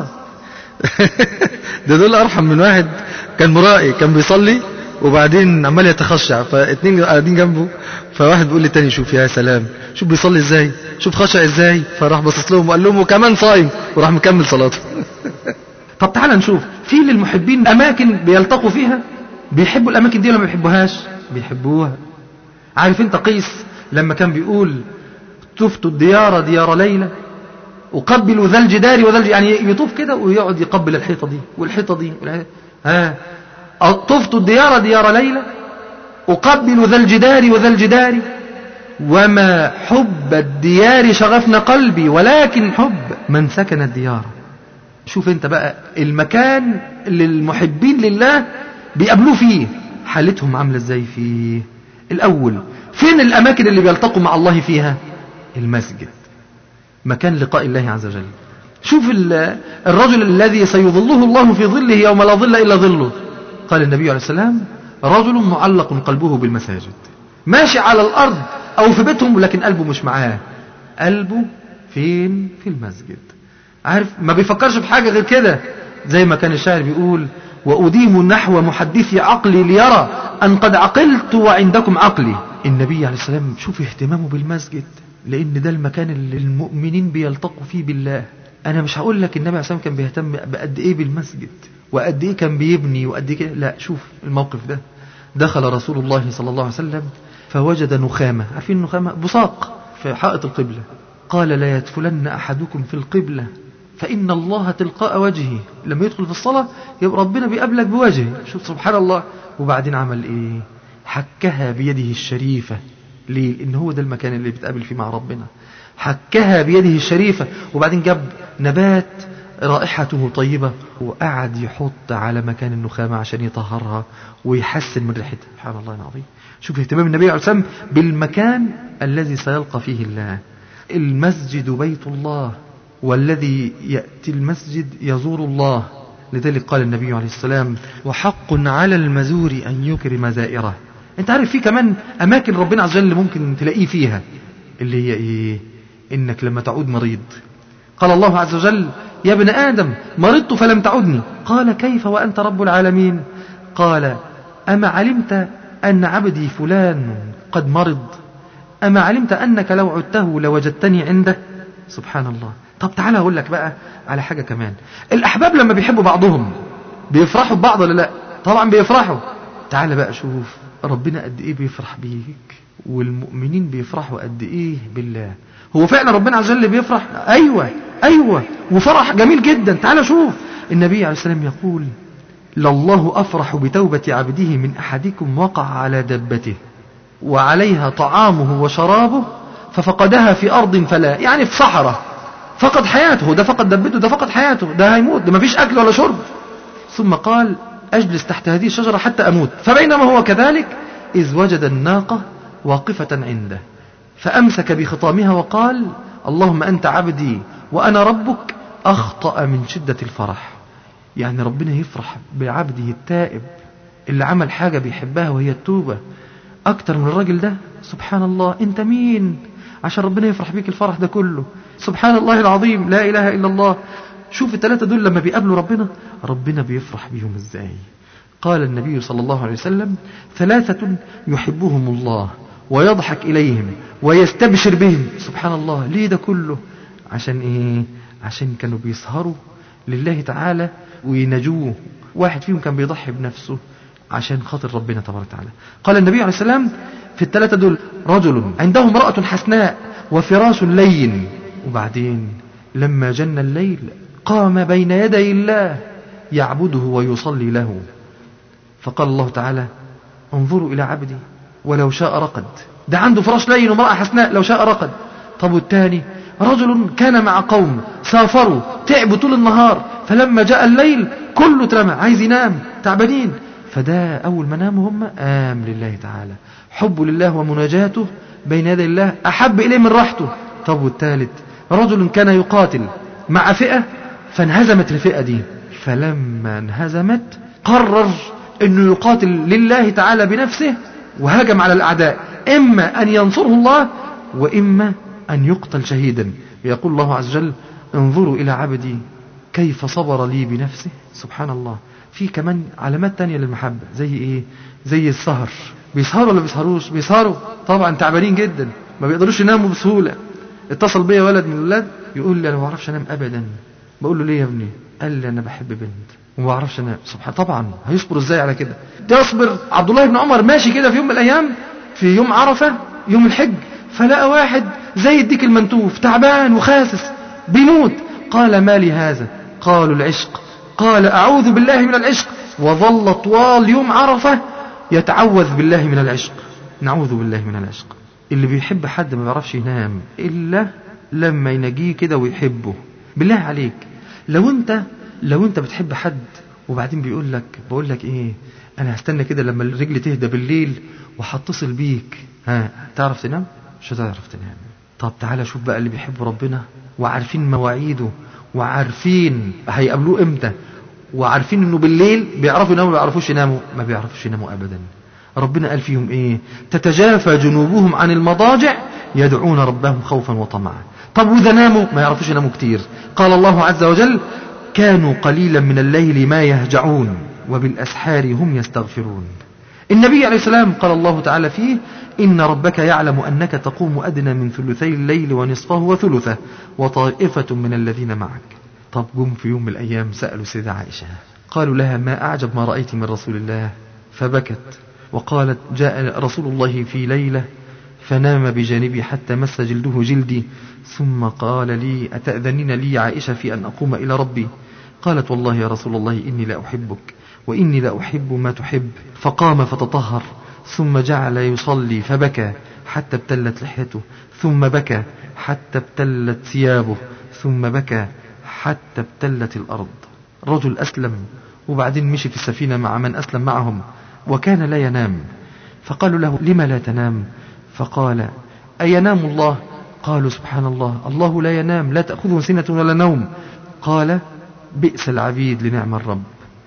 F: ده دول ارحم من واحد كان مرائي كان بيصلي وبعدين عمال يتخشع فاتنين قاعدين جنبه فواحد بيقول للتاني شوف يا سلام شوف بيصلي ازاي شوف خشع ازاي فراح باصص لهم وقال لهم وكمان صايم وراح مكمل صلاته
C: طب تعالى نشوف في للمحبين اماكن بيلتقوا فيها بيحبوا الاماكن دي ولا ما بيحبوهاش بيحبوها عارف انت قيس لما كان بيقول طفت الديار ديار ليلى أقبل ذا الجدار وذا الج- يعني يطوف كده ويقعد يقبل الحيطة دي والحيطة دي والحيطة- ها طفت الديار ديار ليلى أقبل ذا الجدار وذا الجدار وما حب الديار شغفنا قلبي ولكن حب من سكن الديار شوف انت بقى المكان اللي المحبين لله بيقابلوه فيه حالتهم عاملة ازاي فيه الأول فين الأماكن اللي بيلتقوا مع الله فيها المسجد مكان لقاء الله عز وجل شوف ال- الرجل الذي سيظله الله في ظله يوم لا ظل إلا ظله قال النبي عليه السلام رجل معلق قلبه بالمساجد ماشي على الأرض أو في بيتهم لكن قلبه مش معاه قلبه فين في المسجد عارف ما بيفكرش في حاجة غير كده زي ما كان الشاعر بيقول وأديم نحو محدثي عقلي ليرى أن قد عقلت وعندكم عقلي النبي عليه السلام شوف اهتمامه بالمسجد لأن ده المكان اللي المؤمنين بيلتقوا فيه بالله أنا مش هقول لك النبي عليه السلام كان بيهتم بقد إيه بالمسجد وقد إيه كان بيبني وقد إيه كده لا شوف الموقف ده دخل رسول الله صلى الله عليه وسلم فوجد نخامة عارفين النخامة بصاق في حائط القبلة قال لا يدخلن أحدكم في القبلة فإن الله تلقاء وجهه لما يدخل في الصلاة يبقى ربنا بيقابلك بوجهه شوف سبحان الله وبعدين عمل إيه حكها بيده الشريفة ليه لأن هو ده المكان اللي بتقابل فيه مع ربنا حكها بيده الشريفة وبعدين جاب نبات رائحته طيبة وقعد يحط على مكان النخامة عشان يطهرها ويحسن من ريحتها سبحان الله العظيم شوف اهتمام النبي عليه الصلاة والسلام بالمكان الذي سيلقى فيه الله المسجد بيت الله والذي يأتي المسجد يزور الله لذلك قال النبي عليه السلام وحق على المزور أن يكرم زائره انت عارف في كمان أماكن ربنا عز وجل ممكن تلاقيه فيها اللي هي إيه إنك لما تعود مريض قال الله عز وجل يا ابن آدم مرضت فلم تعدني قال كيف وأنت رب العالمين قال أما علمت أن عبدي فلان قد مرض أما علمت أنك لو عدته لوجدتني عنده سبحان الله طب تعالى أقول لك بقى على حاجة كمان الأحباب لما بيحبوا بعضهم بيفرحوا ببعض ولا لا طبعا بيفرحوا تعالى بقى شوف ربنا قد إيه بيفرح بيك والمؤمنين بيفرحوا قد إيه بالله هو فعلا ربنا عز وجل بيفرح أيوة أيوة وفرح جميل جدا تعالى شوف النبي عليه السلام يقول لله أفرح بتوبة عبده من أحدكم وقع على دبته وعليها طعامه وشرابه ففقدها في أرض فلا يعني في صحراء فقد حياته ده فقد دبته ده فقد حياته ده هيموت ده مفيش أكل ولا شرب ثم قال أجلس تحت هذه الشجرة حتى أموت فبينما هو كذلك إذ وجد الناقة واقفة عنده فأمسك بخطامها وقال اللهم أنت عبدي وأنا ربك أخطأ من شدة الفرح يعني ربنا يفرح بعبده التائب اللي عمل حاجة بيحبها وهي التوبة أكتر من الراجل ده سبحان الله أنت مين عشان ربنا يفرح بيك الفرح ده كله سبحان الله العظيم لا إله إلا الله شوف الثلاثة دول لما بيقابلوا ربنا ربنا بيفرح بيهم إزاي قال النبي صلى الله عليه وسلم ثلاثة يحبهم الله ويضحك إليهم ويستبشر بهم سبحان الله ليه ده كله عشان إيه عشان كانوا بيسهروا لله تعالى وينجوه واحد فيهم كان بيضحي بنفسه عشان خاطر ربنا تبارك وتعالى قال النبي عليه السلام في الثلاثة دول رجل عنده امرأة حسناء وفراش لين وبعدين لما جن الليل قام بين يدي الله يعبده ويصلي له فقال الله تعالى انظروا إلى عبدي ولو شاء رقد ده عنده فراش لين وامرأة حسناء لو شاء رقد طب والتاني رجل كان مع قوم سافروا تعبوا طول النهار فلما جاء الليل كله اترمى عايز ينام تعبانين فده أول ما ناموا هم آم لله تعالى حب لله ومناجاته بين يدي الله أحب إليه من راحته طب والثالث رجل كان يقاتل مع فئة فانهزمت الفئة دي فلما انهزمت قرر أنه يقاتل لله تعالى بنفسه وهاجم على الأعداء إما أن ينصره الله وإما أن يقتل شهيدا يقول الله عز وجل انظروا إلى عبدي كيف صبر لي بنفسه سبحان الله في كمان علامات تانية للمحبة زي ايه زي السهر بيسهروا ولا بيسهروش بيسهروا طبعا تعبانين جدا ما بيقدروش يناموا بسهولة اتصل بيا ولد من الولاد يقول لي انا ما بعرفش انام ابدا بقول له ليه يا ابني قال لي انا بحب بنت وما بعرفش انام سبحان طبعا هيصبر ازاي على كده يصبر عبد الله بن عمر ماشي كده في يوم من الايام في يوم عرفة يوم الحج فلقى واحد زي الديك المنتوف تعبان وخاسس بيموت قال ما لي هذا قالوا العشق قال أعوذ بالله من العشق وظل طوال يوم عرفة يتعوذ بالله من العشق نعوذ بالله من العشق اللي بيحب حد ما بيعرفش ينام إلا لما ينجيه كده ويحبه بالله عليك لو انت لو انت بتحب حد وبعدين بيقول لك بقول لك ايه انا هستنى كده لما الرجل تهدى بالليل وهتصل بيك ها تعرف تنام مش هتعرف تنام طب تعالى شوف بقى اللي بيحبوا ربنا وعارفين مواعيده وعارفين هيقابلوه امتى وعارفين انه بالليل بيعرفوا يناموا ما بيعرفوش يناموا ما بيعرفوش يناموا ابدا ربنا قال فيهم ايه تتجافى جنوبهم عن المضاجع يدعون ربهم خوفا وطمعا طب واذا ناموا ما يعرفوش يناموا كتير قال الله عز وجل كانوا قليلا من الليل ما يهجعون وبالاسحار هم يستغفرون النبي عليه السلام قال الله تعالى فيه إن ربك يعلم أنك تقوم أدنى من ثلثي الليل ونصفه وثلثه وطائفة من الذين معك طب جم في يوم من الأيام سألوا سيدة عائشة قالوا لها ما أعجب ما رأيت من رسول الله فبكت وقالت جاء رسول الله في ليلة فنام بجانبي حتى مس جلده جلدي ثم قال لي أتأذنين لي عائشة في أن أقوم إلى ربي قالت والله يا رسول الله إني لا أحبك وإني لا أحب ما تحب فقام فتطهر ثم جعل يصلي فبكى حتى ابتلت لحيته ثم بكى حتى ابتلت ثيابه ثم بكى حتى ابتلت الأرض رجل أسلم وبعدين مشي في السفينة مع من أسلم معهم وكان لا ينام فقالوا له لما لا تنام فقال أينام الله قالوا سبحان الله الله لا ينام لا تأخذه سنة ولا نوم قال بئس العبيد لنعم الرب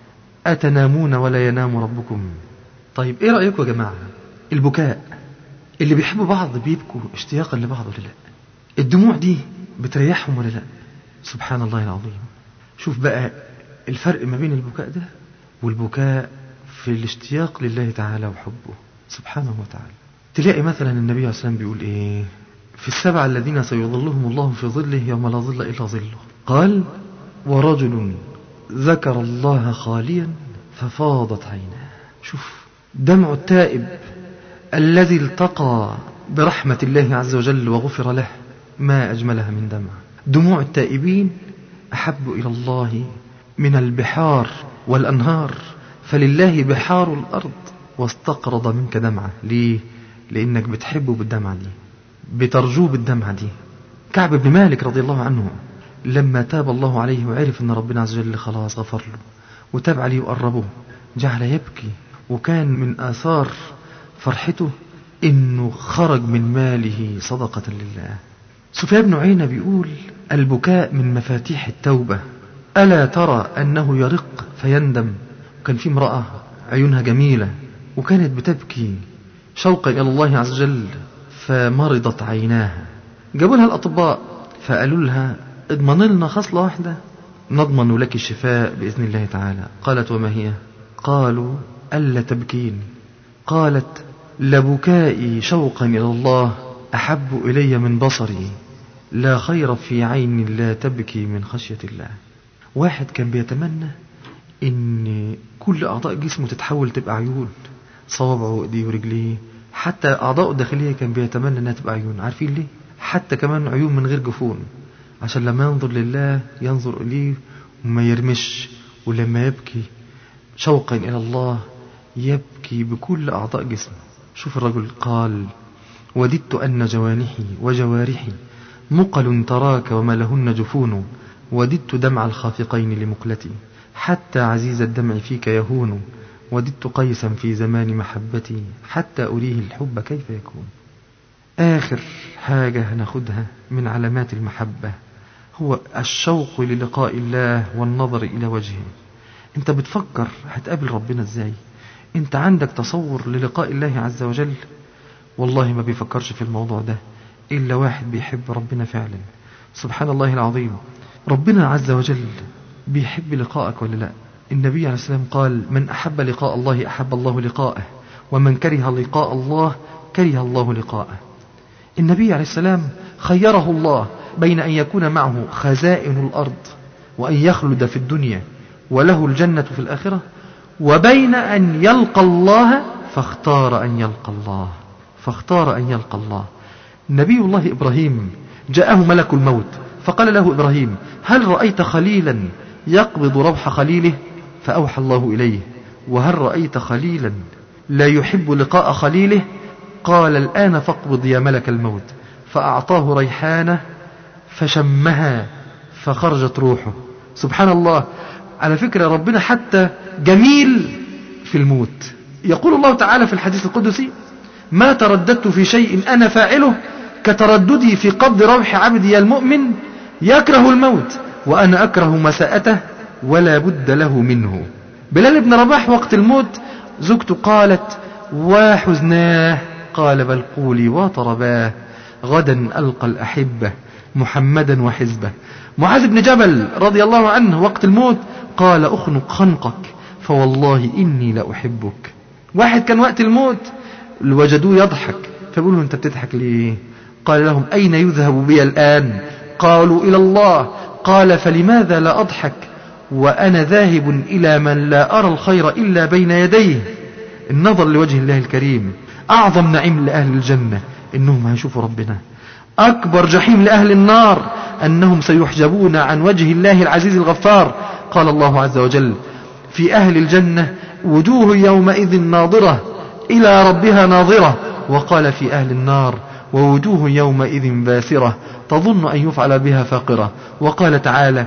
C: أتنامون ولا ينام ربكم طيب ايه رأيكم يا جماعة البكاء اللي بيحبوا بعض بيبكوا اشتياقا لبعض ولا لا الدموع دي بتريحهم ولا لا سبحان الله العظيم شوف بقى الفرق ما بين البكاء ده والبكاء في الاشتياق لله تعالى وحبه سبحانه وتعالى تلاقي مثلا النبي عليه الصلاة والسلام بيقول ايه في السبع الذين سيظلهم الله في ظله يوم لا ظل إلا ظله قال ورجل ذكر الله خاليا ففاضت عيناه شوف دمع التائب الذي التقى برحمة الله عز وجل وغفر له ما أجملها من دمع دموع التائبين أحب إلى الله من البحار والأنهار فلله بحار الأرض واستقرض منك دمعة ليه؟ لأنك بتحبه بالدمعة دي بترجوه بالدمعة دي كعب بن مالك رضي الله عنه لما تاب الله عليه وعرف أن ربنا عز وجل خلاص غفر له وتاب عليه وقربه جعل يبكي وكان من آثار فرحته إنه خرج من ماله صدقة لله سفيان بن عيينة بيقول البكاء من مفاتيح التوبة ألا ترى أنه يرق فيندم وكان في امرأة عيونها جميلة وكانت بتبكي شوقا إلى الله عز وجل فمرضت عيناها جابوا لها الأطباء فقالوا لها اضمن لنا خصلة واحدة نضمن لك الشفاء بإذن الله تعالى قالت وما هي قالوا ألا تبكين قالت لبكائي شوقا إلى الله أحب إلي من بصري لا خير في عين لا تبكي من خشية الله واحد كان بيتمنى ان كل اعضاء جسمه تتحول تبقى عيون صوابعه وايديه ورجليه حتى اعضاءه الداخليه كان بيتمنى انها تبقى عيون عارفين ليه حتى كمان عيون من غير جفون عشان لما ينظر لله ينظر اليه وما يرمش ولما يبكي شوقا الى الله يبكي بكل اعضاء جسمه شوف الرجل قال وددت ان جوانحي وجوارحي مقل تراك وما لهن جفون وددت دمع الخافقين لمقلتي حتى عزيز الدمع فيك يهون وددت قيسا في زمان محبتي حتى أريه الحب كيف يكون آخر حاجة هناخدها من علامات المحبة هو الشوق للقاء الله والنظر إلى وجهه انت بتفكر هتقابل ربنا ازاي انت عندك تصور للقاء الله عز وجل والله ما بيفكرش في الموضوع ده إلا واحد بيحب ربنا فعلا سبحان الله العظيم ربنا عز وجل بيحب لقاءك ولا لا النبي عليه السلام قال من أحب لقاء الله أحب الله لقاءه ومن كره لقاء الله كره الله لقاءه النبي عليه السلام خيره الله بين أن يكون معه خزائن الأرض وأن يخلد في الدنيا وله الجنة في الآخرة وبين أن يلقى الله فاختار أن يلقى الله فاختار أن يلقى الله نبي الله إبراهيم جاءه ملك الموت فقال له إبراهيم هل رأيت خليلا يقبض روح خليله فأوحى الله إليه وهل رأيت خليلا لا يحب لقاء خليله قال الآن فاقبض يا ملك الموت فأعطاه ريحانة فشمها فخرجت روحه سبحان الله على فكرة ربنا حتى جميل في الموت يقول الله تعالى في الحديث القدسي ما ترددت في شيء أنا فاعله كترددي في قبض روح عبدي المؤمن يكره الموت وأنا أكره مساءته ولا بد له منه بلال بن رباح وقت الموت زوجته قالت وحزناه قال بل قولي وطرباه غدا ألقى الأحبة محمدا وحزبه معاذ بن جبل رضي الله عنه وقت الموت قال أخنق خنقك فوالله إني لأحبك واحد كان وقت الموت وجدوه يضحك فبيقولوا أنت بتضحك ليه قال لهم أين يذهب بي الآن قالوا إلى الله قال فلماذا لا أضحك وأنا ذاهب إلى من لا أرى الخير إلا بين يديه النظر لوجه الله الكريم أعظم نعيم لأهل الجنة إنهم هيشوفوا ربنا أكبر جحيم لأهل النار أنهم سيحجبون عن وجه الله العزيز الغفار قال الله عز وجل في أهل الجنة وجوه يومئذ ناظرة إلى ربها ناظرة وقال في أهل النار ووجوه يومئذ باسرة تظن أن يفعل بها فاقرة وقال تعالى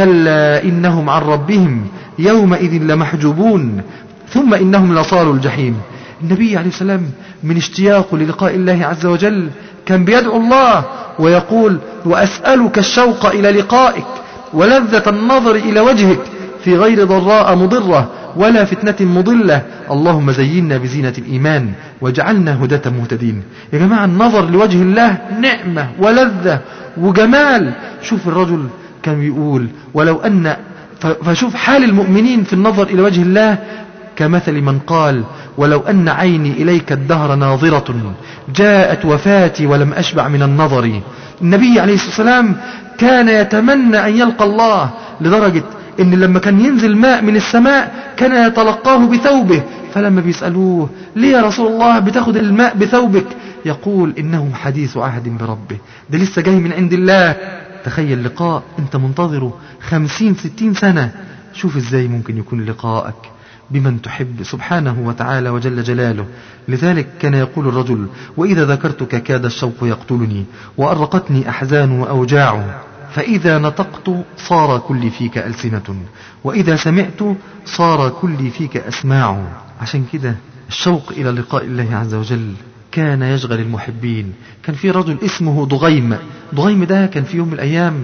C: كلا إنهم عن ربهم يومئذ لمحجوبون ثم إنهم لصالوا الجحيم النبي عليه السلام من اشتياقه للقاء الله عز وجل كان بيدعو الله ويقول وأسألك الشوق إلى لقائك ولذة النظر إلى وجهك في غير ضراء مضرة ولا فتنة مضلة اللهم زينا بزينة الإيمان واجعلنا هداة مهتدين يا جماعة النظر لوجه الله نعمة ولذة وجمال شوف الرجل كان بيقول ولو أن فشوف حال المؤمنين في النظر إلى وجه الله كمثل من قال ولو أن عيني إليك الدهر ناظرة جاءت وفاتي ولم أشبع من النظر النبي عليه الصلاة والسلام كان يتمنى أن يلقى الله لدرجة ان لما كان ينزل ماء من السماء كان يتلقاه بثوبه فلما بيسألوه ليه يا رسول الله بتاخد الماء بثوبك يقول انه حديث عهد بربه ده لسه جاي من عند الله تخيل لقاء انت منتظره خمسين ستين سنة شوف ازاي ممكن يكون لقاءك بمن تحب سبحانه وتعالى وجل جلاله لذلك كان يقول الرجل وإذا ذكرتك كاد الشوق يقتلني وأرقتني أحزان وأوجاع فإذا نطقت صار كل فيك ألسنة وإذا سمعت صار كل فيك أسماع عشان كده الشوق إلى لقاء الله عز وجل كان يشغل المحبين كان في رجل اسمه ضغيم ضغيم ده كان في يوم من الأيام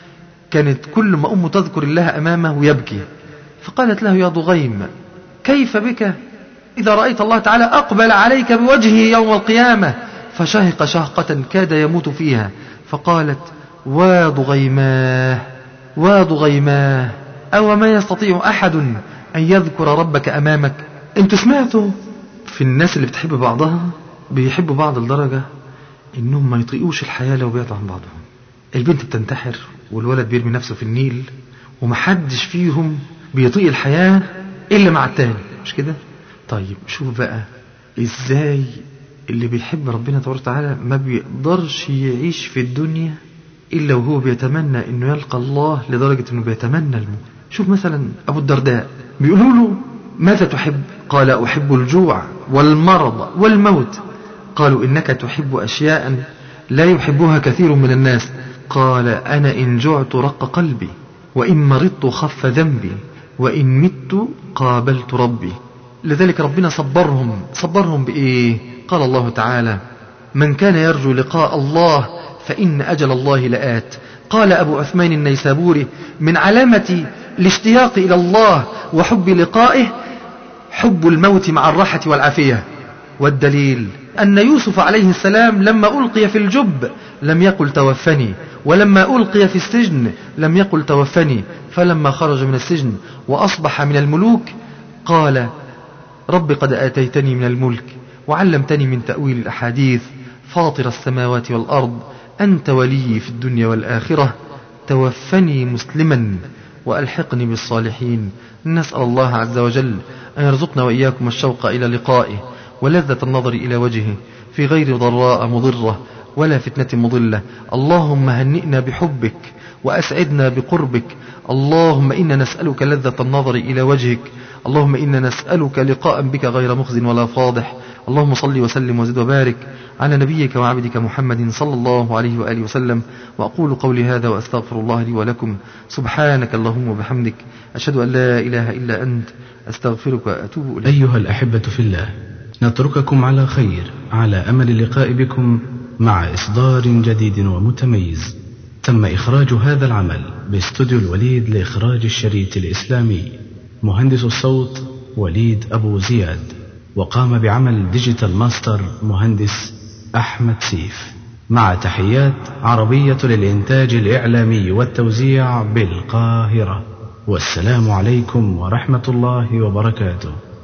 C: كانت كل ما أمه تذكر الله أمامه يبكي فقالت له يا ضغيم كيف بك إذا رأيت الله تعالى أقبل عليك بوجهه يوم القيامة فشهق شهقة كاد يموت فيها فقالت وضغيماه وضغيماه أو ما يستطيع أحد أن يذكر ربك أمامك أنتوا سمعتوا في الناس اللي بتحب بعضها بيحبوا بعض لدرجة إنهم ما يطيقوش الحياة لو بعدوا عن بعضهم البنت بتنتحر والولد بيرمي نفسه في النيل ومحدش فيهم بيطيق الحياة إلا مع التاني مش كده طيب شوف بقى إزاي اللي بيحب ربنا تبارك وتعالى ما بيقدرش يعيش في الدنيا إلا وهو بيتمنى إنه يلقى الله لدرجة إنه بيتمنى الموت شوف مثلا أبو الدرداء بيقولوا له ماذا تحب قال أحب الجوع والمرض والموت قالوا إنك تحب أشياء لا يحبها كثير من الناس قال أنا إن جعت رق قلبي وإن مرضت خف ذنبي وإن مت قابلت ربي لذلك ربنا صبرهم صبرهم بإيه قال الله تعالى من كان يرجو لقاء الله فإن أجل الله لآت قال أبو عثمان النيسابوري من علامة الاشتياق إلى الله وحب لقائه حب الموت مع الراحة والعافية والدليل أن يوسف عليه السلام لما ألقي في الجب لم يقل توفني ولما ألقي في السجن لم يقل توفني فلما خرج من السجن وأصبح من الملوك قال رب قد آتيتني من الملك وعلمتني من تأويل الأحاديث فاطر السماوات والأرض أنت ولي في الدنيا والآخرة توفني مسلما وألحقني بالصالحين نسأل الله عز وجل أن يرزقنا وإياكم الشوق إلى لقائه ولذة النظر إلى وجهه في غير ضراء مضرة ولا فتنة مضلة اللهم هنئنا بحبك وأسعدنا بقربك اللهم إنا نسألك لذة النظر إلى وجهك اللهم إنا نسألك لقاء بك غير مخز ولا فاضح اللهم صل وسلم وزد وبارك على نبيك وعبدك محمد صلى الله عليه وآله وسلم وأقول قولي هذا وأستغفر الله لي ولكم سبحانك اللهم وبحمدك أشهد أن لا إله إلا أنت أستغفرك وأتوب إليك
B: أيها الأحبة في الله نترككم على خير على أمل اللقاء بكم مع إصدار جديد ومتميز تم إخراج هذا العمل باستوديو الوليد لإخراج الشريط الإسلامي مهندس الصوت وليد أبو زياد وقام بعمل ديجيتال ماستر مهندس أحمد سيف مع تحيات عربية للإنتاج الإعلامي والتوزيع بالقاهرة والسلام عليكم ورحمة الله وبركاته